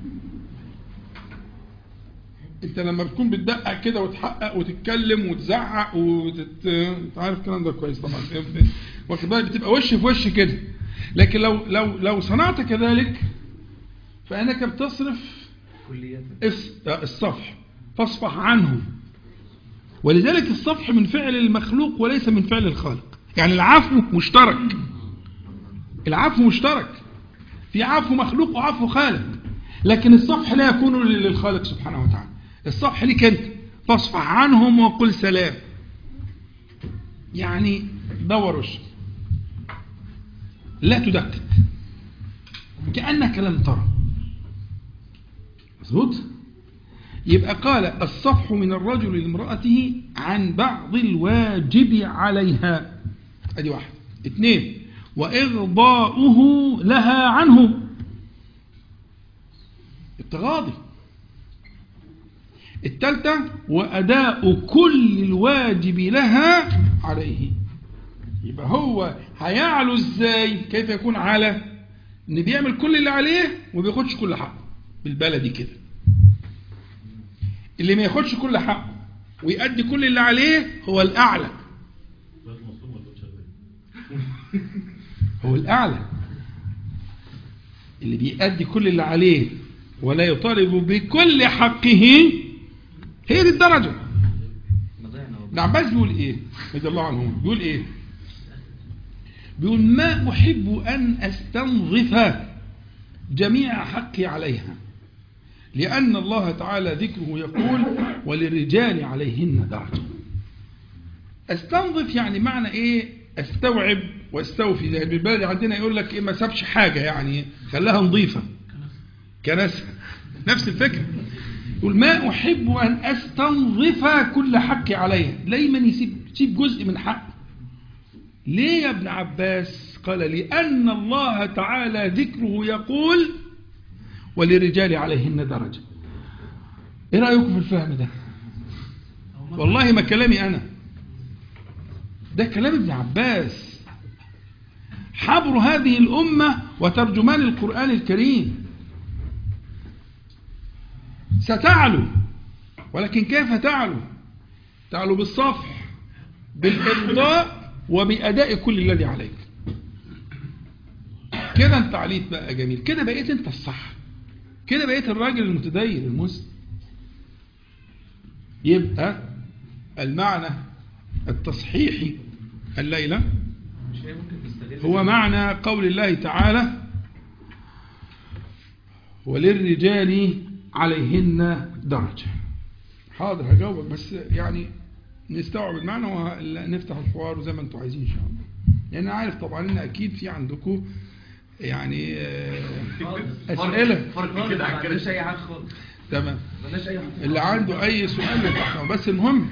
انت لما بتكون بتدقق كده وتحقق وتتكلم وتزعق وتت... انت عارف الكلام ده كويس طبعا واخد بالك بتبقى وش في وش كده لكن لو لو لو صنعت كذلك فانك بتصرف الصفح فاصفح عنه ولذلك الصفح من فعل المخلوق وليس من فعل الخالق يعني العفو مشترك العفو مشترك في عفو مخلوق وعفو خالق لكن الصفح لا يكون للخالق سبحانه وتعالى الصفح لك انت فاصفح عنهم وقل سلام يعني دور وشك لا تدقق كأنك لم ترى مظبوط يبقى قال الصفح من الرجل لامرأته عن بعض الواجب عليها ادي واحد اثنين وإغضاؤه لها عنه التغاضي الثالثة وأداء كل الواجب لها عليه يبقى هو هيعلو ازاي كيف يكون على ان بيعمل كل اللي عليه وما بياخدش كل حقه بالبلدي كده اللي ما ياخدش كل حقه ويأدي كل اللي عليه هو الأعلى هو الأعلى اللي بيأدي كل اللي عليه ولا يطالب بكل حقه هي دي الدرجة ابن عباس بيقول ايه رضي الله عنه بيقول ايه بيقول ما أحب أن أستنظف جميع حقي عليها لأن الله تعالى ذكره يقول وللرجال عليهن درجة استنظف يعني معنى ايه استوعب واستوفي زي بالبلد عندنا يقول لك ايه ما سابش حاجة يعني خلاها نظيفة كنسة نفس الفكرة يقول ما أحب أن أستنظف كل حقي عليها دايما يسيب يسيب جزء من حقه ليه يا ابن عباس قال لأن الله تعالى ذكره يقول وللرجال عليهن درجة ايه رأيكم في الفهم ده والله ما كلامي أنا ده كلام ابن عباس حبر هذه الأمة وترجمان القرآن الكريم ستعلو ولكن كيف تعلو تعلو بالصفح بالإرضاء وبأداء كل الذي عليك كده انت عليت بقى جميل كده بقيت انت الصح كده بقيت الراجل المتدين المسلم يبقى المعنى التصحيحي الليلة مش هي ممكن تستغل هو معنى قول الله تعالى وللرجال عليهن درجة حاضر هجاوبك بس يعني نستوعب المعنى ونفتح الحوار زي ما انتم عايزين ان شاء الله لان انا عارف طبعا ان اكيد في عندكم يعني آه، اسئله فرق كده عن كده مش اي حاجه خالص تمام مالناش اي حاجه اللي عنده اي سؤال يطرحه بس المهم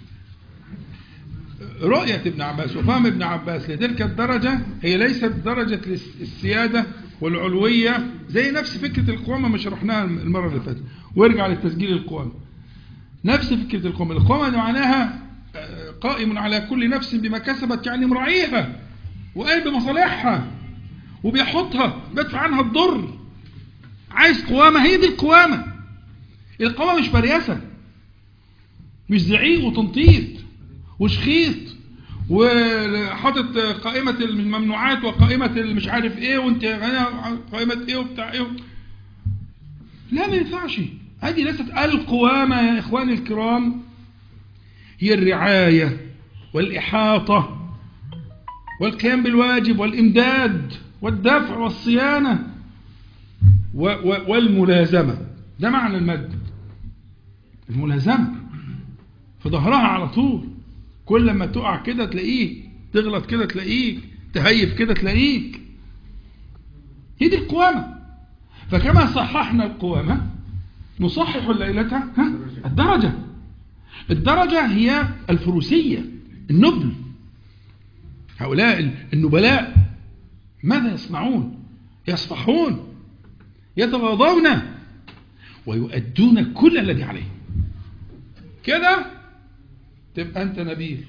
رؤية ابن عباس وفهم ابن عباس لتلك الدرجة هي ليست درجة الاس- السيادة والعلوية زي نفس فكرة القوامة ما شرحناها المرة اللي فاتت وارجع للتسجيل القوامة نفس فكرة القوامة القوامة معناها آه، قائم على كل نفس بما كسبت يعني مراعيها وقايم بمصالحها وبيحطها بيدفع عنها الضر عايز قوامة هي دي القوامة القوامة مش برياسة مش زعيق وتنطيط وشخيط وحاطط قائمة الممنوعات وقائمة المش عارف ايه وانت هنا قائمة ايه وبتاع ايه لا ما ينفعش هذه ليست القوامة يا اخواني الكرام هي الرعاية والإحاطة والقيام بالواجب والإمداد والدفع والصيانة و- و- والملازمة ده معنى المد الملازمة في ظهرها على طول كل ما تقع كده تلاقيك تغلط كده تلاقيك تهيف كده تلاقيك هي دي القوامة فكما صححنا القوامة نصحح الليلة ها الدرجة الدرجة هي الفروسية النبل هؤلاء النبلاء ماذا يصنعون يصفحون يتغاضون ويؤدون كل الذي عليهم كده تبقى انت نبيل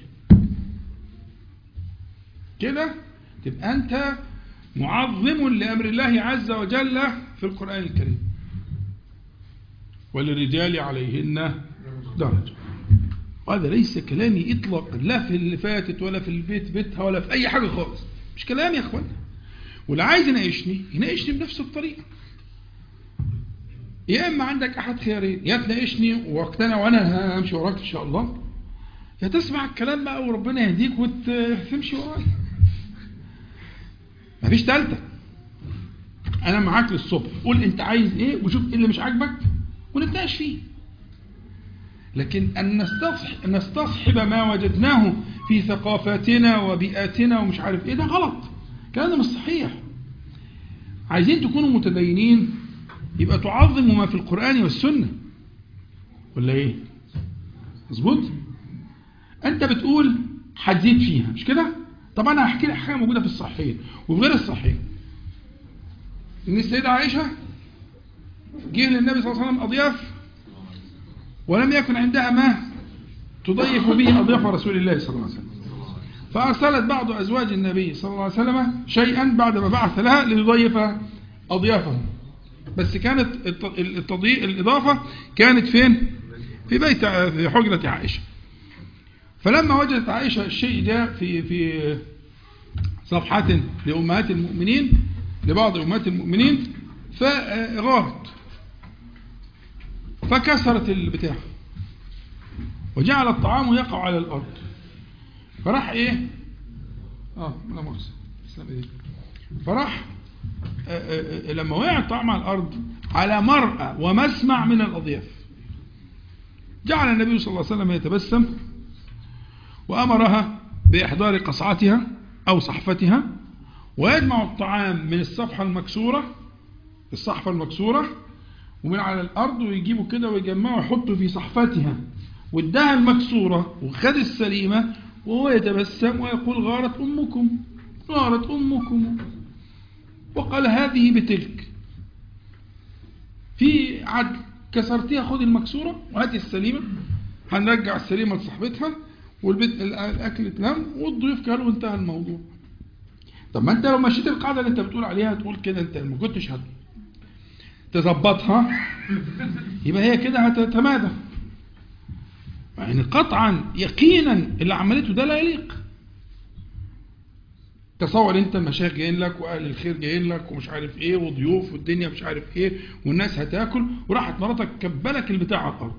كده تبقى انت معظم لامر الله عز وجل في القران الكريم وللرجال عليهن درجه وهذا ليس كلامي اطلاقا لا في اللي فاتت ولا في البيت بيتها ولا في اي حاجه خالص مش كلامي يا اخوانا واللي عايز يناقشني يناقشني بنفس الطريقه يا اما عندك احد خيارين يا تناقشني واقتنع وانا همشي وراك ان شاء الله يا تسمع الكلام بقى وربنا يهديك وتمشي ورايا مفيش تالتة انا معاك للصبح قول انت عايز ايه وشوف ايه اللي مش عاجبك ونتناقش فيه لكن ان نستصح نستصحب ما وجدناه في ثقافاتنا وبيئاتنا ومش عارف ايه ده غلط الكلام ده مش صحيح عايزين تكونوا متدينين يبقى تعظموا ما في القرآن والسنة ولا ايه مظبوط انت بتقول هتزيد فيها مش كده طب انا هحكي لك حاجه موجوده في الصحيح وفي غير الصحيح ان السيده عائشه جه للنبي صلى الله عليه وسلم اضياف ولم يكن عندها ما تضيف به اضياف رسول الله صلى الله عليه وسلم فارسلت بعض ازواج النبي صلى الله عليه وسلم شيئا بعد ما بعث لها ليضيف اضيافه بس كانت الت- التضييق الاضافه كانت فين في بيت في حجره عائشه فلما وجدت عائشة الشيء ده في في صفحات لأمهات المؤمنين لبعض أمهات المؤمنين فغارت فكسرت البتاع وجعل الطعام يقع على الأرض فراح إيه آه لا مؤاخذة تسلم إيديك. فراح آه، آه، آه، لما وقع الطعام على الأرض على مرأى ومسمع من الأضياف جعل النبي صلى الله عليه وسلم يتبسم وأمرها بإحضار قصعتها أو صحفتها ويجمع الطعام من الصفحة المكسورة الصحفة المكسورة ومن على الأرض ويجيبوا كده ويجمعوا يحطوا في صحفتها وادها المكسورة وخد السليمة وهو يتبسم ويقول غارت أمكم غارت أمكم وقال هذه بتلك في عدل كسرتيها خد المكسورة وهاتي السليمة هنرجع السليمة لصاحبتها والبيت الأكل اتلم والضيوف كانوا وانتهى الموضوع طب ما انت لو مشيت القاعدة اللي انت بتقول عليها تقول كده انت ما كنتش هت تظبطها يبقى هي كده هتتمادى يعني قطعا يقينا اللي عملته ده لا يليق تصور انت المشايخ جايين لك واهل الخير جايين لك ومش عارف ايه وضيوف والدنيا مش عارف ايه والناس هتاكل وراحت مراتك كبلك البتاع على الارض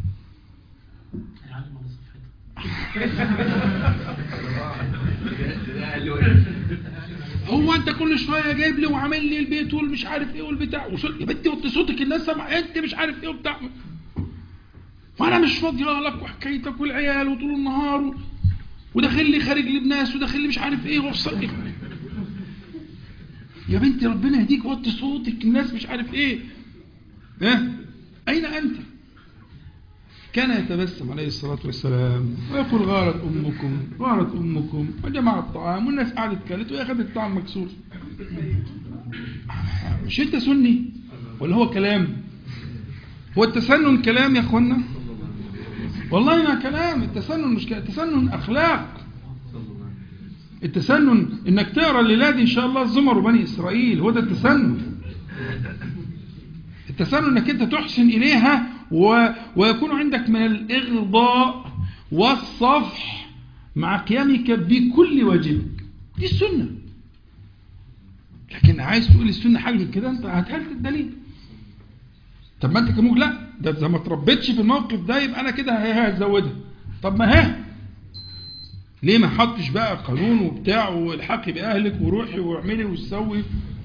هيعلم على صفحته هو انت كل شويه جايب لي وعامل لي البيت والمش عارف ايه والبتاع وصوت يا بنتي وطي صوتك الناس سامعه انت مش عارف ايه وبتاع وانا مش فاضي لك وحكايتك والعيال وطول النهار و... وداخل لي خارج لي بناس وداخل لي مش عارف ايه وافصل لي يا بنتي ربنا يهديك وطي صوتك الناس مش عارف ايه ها اين انت كان يتبسم عليه الصلاة والسلام ويقول غارت أمكم غارت أمكم وجمع الطعام والناس قعدت كلت وهي أخذت الطعام مكسور مش أنت سني ولا هو كلام هو التسنن كلام يا أخوانا والله ما كلام التسنن مش كلام التسنن أخلاق التسنن انك تقرا الليله دي ان شاء الله زمر بني اسرائيل هو ده التسنن التسنن انك انت تحسن اليها و... ويكون عندك من الاغضاء والصفح مع قيامك بكل واجبك دي السنه لكن عايز تقول السنه حاجه من كده انت هتهلت الدليل طب ما انت كموج لا ده اذا ما تربيتش في الموقف ده يبقى انا كده هزودها طب ما ها ليه ما حطش بقى قانون وبتاع والحقي باهلك وروحي واعملي وتسوي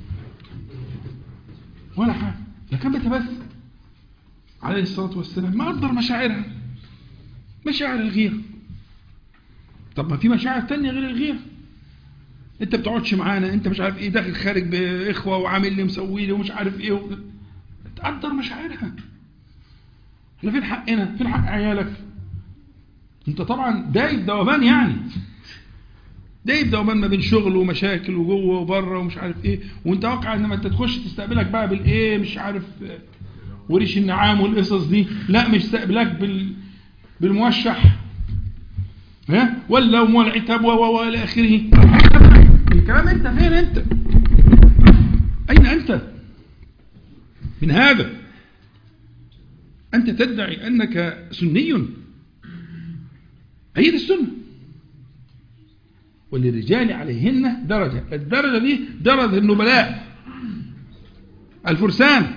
ولا حاجه ده كان بيتبسم عليه الصلاه والسلام ما قدر مشاعرها مشاعر الغيره طب ما في مشاعر تانية غير الغيره انت بتقعدش معانا انت مش عارف ايه داخل خارج باخوه وعامل لي مسوي لي ومش عارف ايه و... تقدر مشاعرها احنا فين حقنا فين حق عيالك انت طبعا دايب دوبان يعني دايب دوبان ما بين شغل ومشاكل وجوه وبره ومش عارف ايه وانت واقع لما انت تخش تستقبلك بقى بالايه مش عارف وريش النعام والقصص دي لا مش استقبلك بال بالموشح ها ولا والعتاب و الى اخره الكلام انت فين انت اين انت من هذا انت تدعي انك سني هي دي السنة وللرجال عليهن درجة الدرجة دي درجة النبلاء الفرسان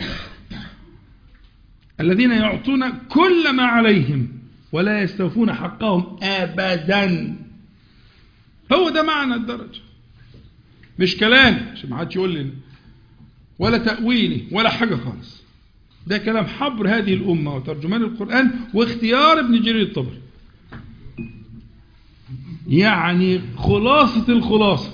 الذين يعطون كل ما عليهم ولا يستوفون حقهم أبدا هو ده معنى الدرجة مش كلام عشان ما حدش يقول لي ولا تأويلي ولا حاجة خالص ده كلام حبر هذه الأمة وترجمان القرآن واختيار ابن جرير الطبري يعني خلاصة الخلاصة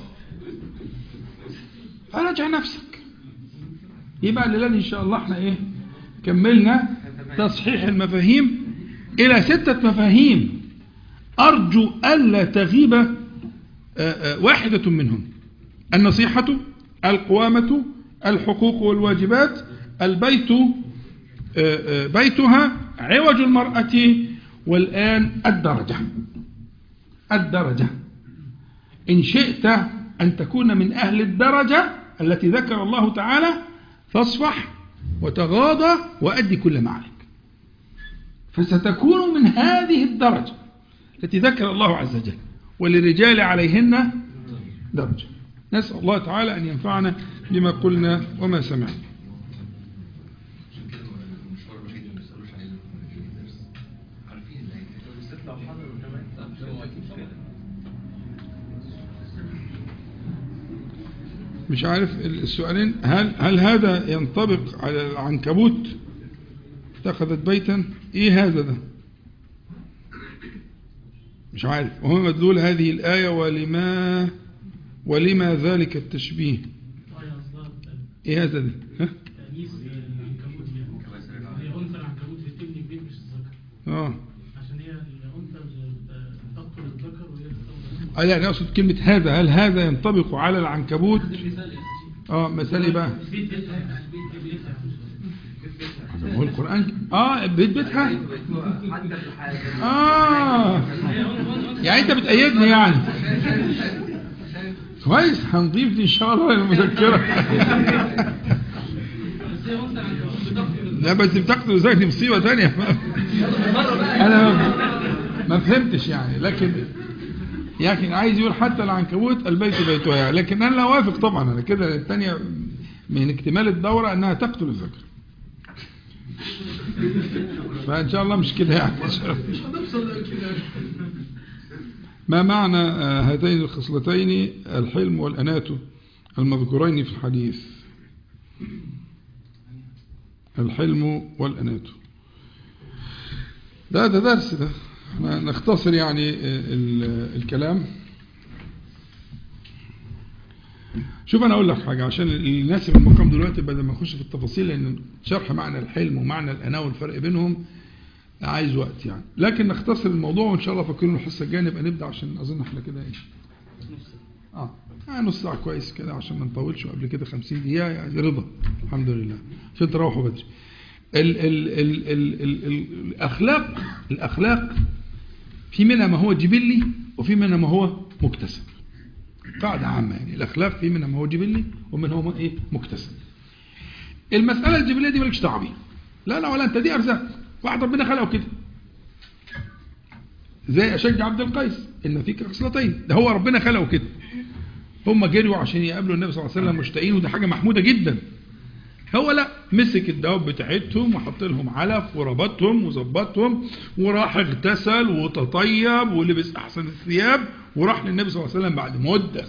فراجع نفسك يبقى الليلة إن شاء الله احنا ايه كملنا تصحيح المفاهيم إلى ستة مفاهيم أرجو ألا تغيب آآ آآ واحدة منهم النصيحة القوامة الحقوق والواجبات البيت آآ بيتها عوج المرأة والآن الدرجة الدرجة إن شئت أن تكون من أهل الدرجة التي ذكر الله تعالى فاصفح وتغاضى وأدي كل ما عليك فستكون من هذه الدرجة التي ذكر الله عز وجل وللرجال عليهن درجة نسأل الله تعالى أن ينفعنا بما قلنا وما سمعنا مش عارف السؤالين هل هل هذا ينطبق على العنكبوت اتخذت بيتا ايه هذا ده مش عارف وهو مدلول هذه الآية ولما ولما ذلك التشبيه ايه هذا ده ها؟ تأنيس العنكبوت يعني هي أنثى العنكبوت بتبني البيت مش الذكر اه عشان هي الأنثى بت- بتقتل الذكر وهي بتقتل آه، لا انا اقصد كلمة هذا هل هذا ينطبق على العنكبوت اه مثال إيه بقى البيت بيتها البيت بيتها هو القرآن اه بيت بيتها حتى في الحياة اه يعني انت بتأيدني يعني كويس هنضيف دي ان شاء الله المذكرة بس هي أنثى العنكبوت بتقتل لا بس بتقتل ازاي دي مصيبه ثانيه انا ما- ما فهمتش يعني لكن لكن عايز يقول حتى العنكبوت البيت بيتها لكن انا لا اوافق طبعا انا كده الثانيه من اكتمال الدوره انها تقتل الذكر فان شاء الله مش كده يعني إن شاء الله. مش هنوصل كده ما معنى آه، هاتين الخصلتين الحلم والأنات المذكورين في الحديث الحلم والأنات ده ده درس ده احنا نختصر يعني آه، ال- الكلام شوف انا اقول لك حاجه عشان اللي يناسب المقام دلوقتي بدل ما نخش في التفاصيل لان شرح معنى الحلم ومعنى الاناه والفرق بينهم عايز وقت يعني لكن نختصر الموضوع وان شاء الله فكروا الحصه الجايه نبقى نبدا عشان اظن احنا كده ايه اه آه، نص ساعه كويس كده عشان ما نطولش قبل كده 50 دقيقه يعني رضا الحمد لله عشان تروحوا بدري ال ال ال ال ال ال الاخلاق الاخلاق في منها ما هو جبلي وفي منها ما هو مكتسب قاعده عامه يعني الاخلاق في منها ما هو جبلي ومنها هو ايه مكتسب المساله الجبليه دي مالكش دعوه بيها لا لا ولا انت دي ارزاق واحد ربنا خلقه كده زي اشج عبد القيس ان فيك خصلتين ده هو ربنا خلقه كده هم جريوا عشان يقابلوا النبي صلى الله عليه وسلم مشتاقين وده حاجه محموده جدا هو لا مسك الدواب بتاعتهم وحط لهم علف وربطهم وظبطهم وراح اغتسل وتطيب ولبس احسن الثياب وراح للنبي صلى الله عليه وسلم بعد مده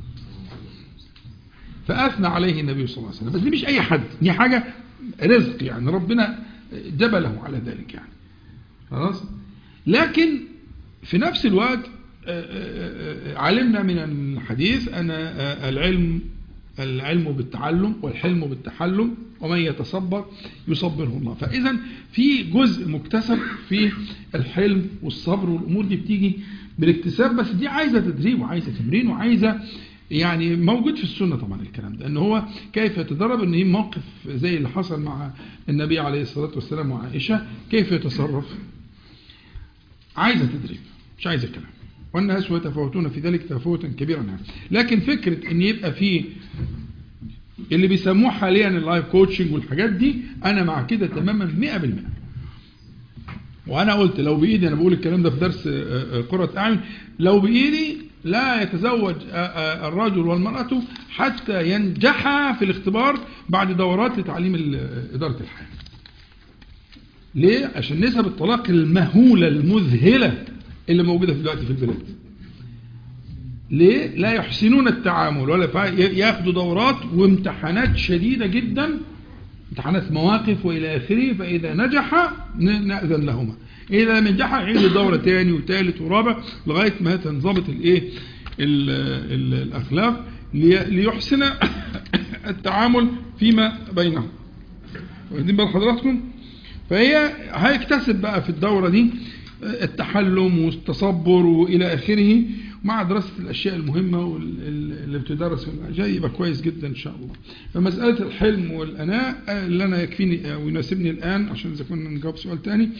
فاثنى عليه النبي صلى الله عليه وسلم بس دي مش اي حد دي حاجه رزق يعني ربنا جبله على ذلك يعني خلاص لكن في نفس الوقت آه، آه، آه، علمنا من الحديث أن آه، العلم العلم بالتعلم والحلم بالتحلم ومن يتصبر يصبره الله فإذا في جزء مكتسب في الحلم والصبر والأمور دي بتيجي بالاكتساب بس دي عايزة تدريب وعايزة تمرين وعايزة يعني موجود في السنة طبعا الكلام ده ان هو كيف يتدرب ان موقف زي اللي حصل مع النبي عليه الصلاة والسلام وعائشة كيف يتصرف عايزة تدريب مش عايزة كلام والناس يتفاوتون في ذلك تفاوتا كبيرا يعني. لكن فكرة ان يبقى في اللي بيسموه حاليا اللايف كوتشنج والحاجات دي انا مع كده تماما 100% وانا قلت لو بايدي انا بقول الكلام ده في درس آه، آه، قرة اعين لو بايدي لا يتزوج آه، آه، الرجل والمرأة حتى ينجحا في الاختبار بعد دورات لتعليم ال- إدارة الحياة ليه؟ عشان نسب الطلاق المهولة المذهلة اللي موجودة في دلوقتي في البلاد ليه؟ لا يحسنون التعامل ولا فا- ياخدوا دورات وامتحانات شديدة جدا امتحانات مواقف وإلى آخره فإذا نجح ن- نأذن لهما إذا لم ينجح يعيد الدورة تاني وثالث ورابع لغاية ما تنضبط الإيه ال- ال- الأخلاق لي- ليحسن التعامل فيما بينهم واخدين بال حضراتكم فهي هيكتسب بقى في الدورة دي التحلم والتصبر وإلى آخره مع دراسة الأشياء المهمة وال- اللي بتدرس في الجاي يبقى كويس جدا إن شاء الله فمسألة الحلم والأناء اللي أنا يكفيني ويناسبني الآن عشان إذا كنا نجاوب سؤال تاني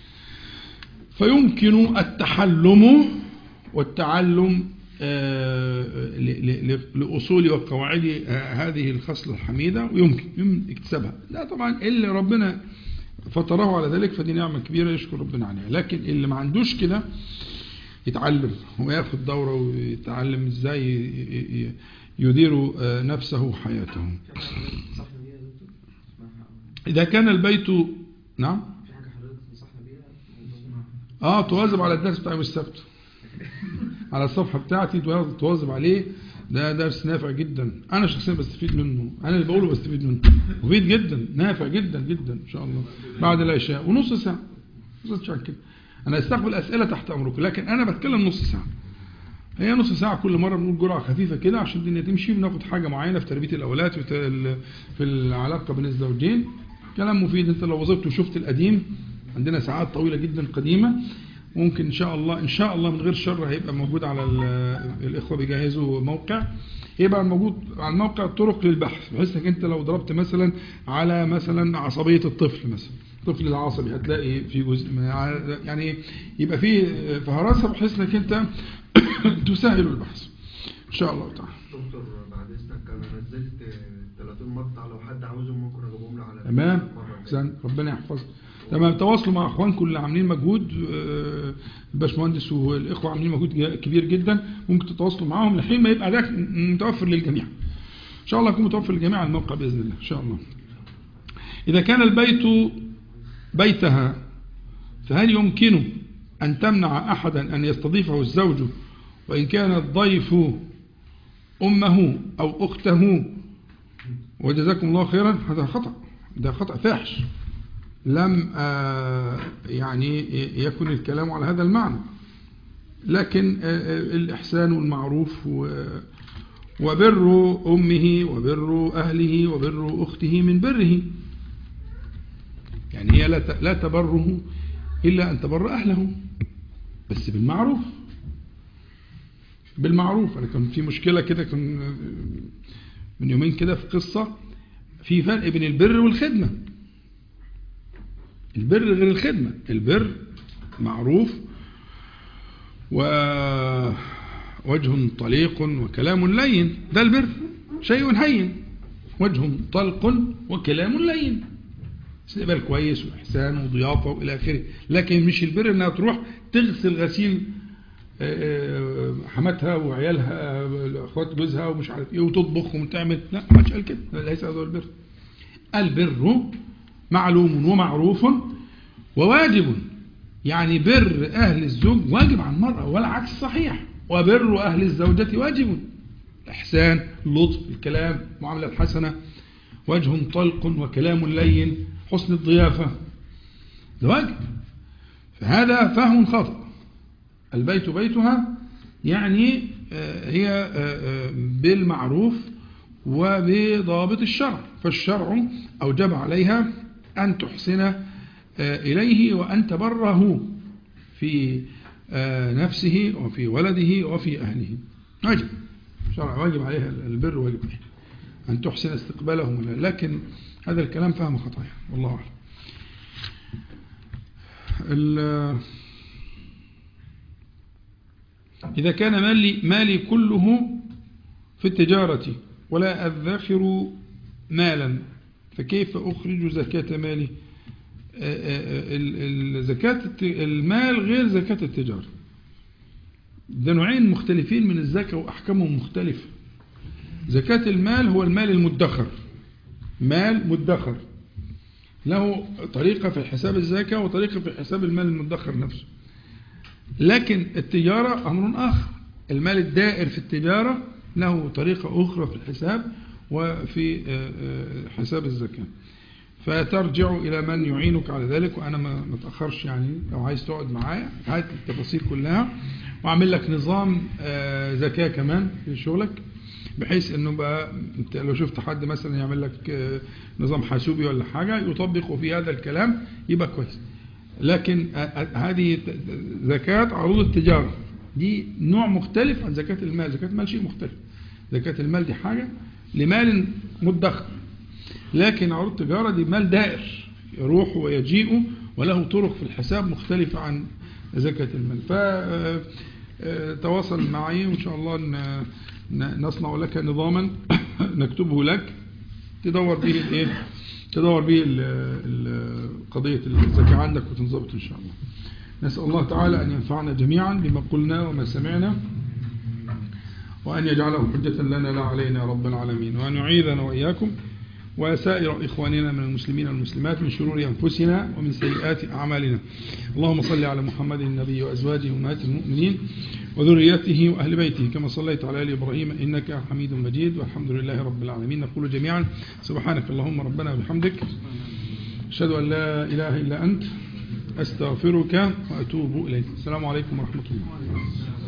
فيمكن التحلم والتعلم آه، ل- ل- ل- لأصول وقواعد آه، هذه الخصلة الحميدة ويمكن يمكن اكتسابها لا طبعا اللي ربنا فطره على ذلك فدي نعمة كبيرة يشكر ربنا عليها لكن اللي ما عندوش كده يتعلم وياخد دورة ويتعلم ازاي ي- ي- يدير آه، نفسه وحياته تنصحنا بيها يا دكتور؟ اسمعها إذا كان البيت نعم في حاجة حضرتك تنصحنا بيها؟ اه تواظب على الدرس بتاع يوم السبت على الصفحة بتاعتي تواظب تواظب عليه ده درس نافع جدا انا شخصيا بستفيد منه انا اللي بقوله بستفيد منه مفيد جدا نافع جدا جدا ان شاء الله بعد العشاء ونص ساعة نص ساعة كده انا استقبل اسئلة تحت امركم لكن انا بتكلم نص ساعة هي نص ساعة كل مرة بنقول جرعة خفيفة كده عشان الدنيا تمشي بناخد حاجة معينة في تربية الأولاد في ال- في العلاقة بين الزوجين كلام مفيد انت لو وظبت وشفت القديم عندنا ساعات طويلة جدا قديمة ممكن ان شاء الله ان شاء الله من غير شر هيبقى موجود على ال- الاخوة بيجهزوا موقع يبقى موجود على الموقع طرق للبحث بحيث انك انت لو ضربت مثلا على مثلا عصبية الطفل مثلا الطفل العصبي هتلاقي في جزء من يعني يبقى في فهرسة بحيث انك انت تسهل البحث ان شاء الله تعالى دكتور بعد اذنك انا نزلت 30 مقطع لو حد عاوزهم ممكن اجيبهم له على تمام المرة الجاية. احسن ربنا يحفظك لما تواصلوا مع اخوانكم اللي عاملين مجهود آه، الباشمهندس والاخوه عاملين مجهود جا- كبير جدا ممكن تتواصلوا معاهم لحين ما يبقى ده متوفر للجميع ان شاء الله يكون متوفر للجميع على الموقع باذن الله ان شاء الله اذا كان البيت بيتها فهل يمكن أن تمنع أحدا أن يستضيفه الزوج وإن كان الضيف أمه أو أخته وجزاكم الله خيرا هذا خطأ ده خطأ فاحش لم آه، يعني يكن الكلام على هذا المعنى لكن آه، آه، الإحسان والمعروف و- وبر أمه وبر أهله وبر أخته من بره يعني هي لا ت- لا تبره إلا أن تبر أهله بس بالمعروف بالمعروف أنا كان في مشكلة كده كان من يومين كده في قصة في فرق بين البر والخدمة البر غير الخدمة البر معروف ووجه طليق وكلام لين ده البر شيء هين وجه طلق وكلام لين استقبال كويس واحسان وضيافه والى اخره لكن مش البر انها تروح تغسل غسيل آه، آه، حماتها وعيالها آه، اخوات جوزها ومش عارف ايه وتطبخ وتعمل لا ما قال كده ليس هذا هو البر البر معلوم ومعروف وواجب يعني بر اهل الزوج واجب على المراه والعكس صحيح وبر اهل الزوجه واجب الاحسان اللطف الكلام المعامله الحسنه وجه طلق وكلام لين حسن الضيافة ده واجب فهذا فهم خاطئ البيت بيتها يعني آه، هي آه، آه، بالمعروف وبضابط الشرع فالشرع أوجب عليها أن تحسن آه، إليه وأن تبره في آه، نفسه وفي ولده وفي أهله واجب الشرع واجب عليها البر واجب عليها أن تحسن استقبالهم له. لكن هذا الكلام فهم خطايا والله أعلم ال- إذا كان مالي, مالي كله في التجارة ولا أذخر مالا فكيف أخرج زكاة مالي آه، آه، ال- ال- زكاة الت- المال غير زكاة التجارة ده نوعين مختلفين من الزكاة وأحكامهم مختلفة زكاة المال هو المال المدخر مال مدخر له طريقة في حساب الزكاة وطريقة في حساب المال المدخر نفسه لكن التجارة أمر آخر المال الدائر في التجارة له طريقة أخرى في الحساب وفي آه، آه، حساب الزكاة فترجع إلى من يعينك على ذلك وأنا ما ما اتأخرش يعني لو عايز تقعد معايا هات التفاصيل كلها وأعمل لك نظام آه، زكاة كمان في شغلك بحيث انه بقى انت لو شفت حد مثلا يعمل لك آه، نظام حاسوبي ولا حاجة يطبق في هذا الكلام يبقى كويس لكن آه، آه، هذه ت- ت- زكاة عروض التجارة دي نوع مختلف عن زكاة المال زكاة المال شيء مختلف زكاة المال دي حاجة لمال مدخر لكن عروض التجارة دي مال دائر يروح ويجيء وله طرق في الحساب مختلفة عن زكاة المال فتواصل معي وإن شاء الله ن- ن- نصنع لك نظاما نكتبه لك تدور به الايه تدور به ال- ال- قضية الزكاة عندك وتنضبط إن شاء الله نسأل الله تعالى أن ينفعنا جميعا بما قلنا وما سمعنا وأن يجعله حجة لنا لا علينا يا رب العالمين وأن يعيذنا وإياكم وسائر إخواننا من المسلمين والمسلمات من شرور أنفسنا ومن سيئات أعمالنا اللهم صل على محمد النبي وأزواجه وأمهات المؤمنين وذريته وأهل بيته كما صليت على آل إبراهيم إنك حميد مجيد والحمد لله رب العالمين نقول جميعا سبحانك اللهم ربنا وبحمدك أشهد أن لا إله إلا أنت أستغفرك وأتوب إليك السلام عليكم ورحمة الله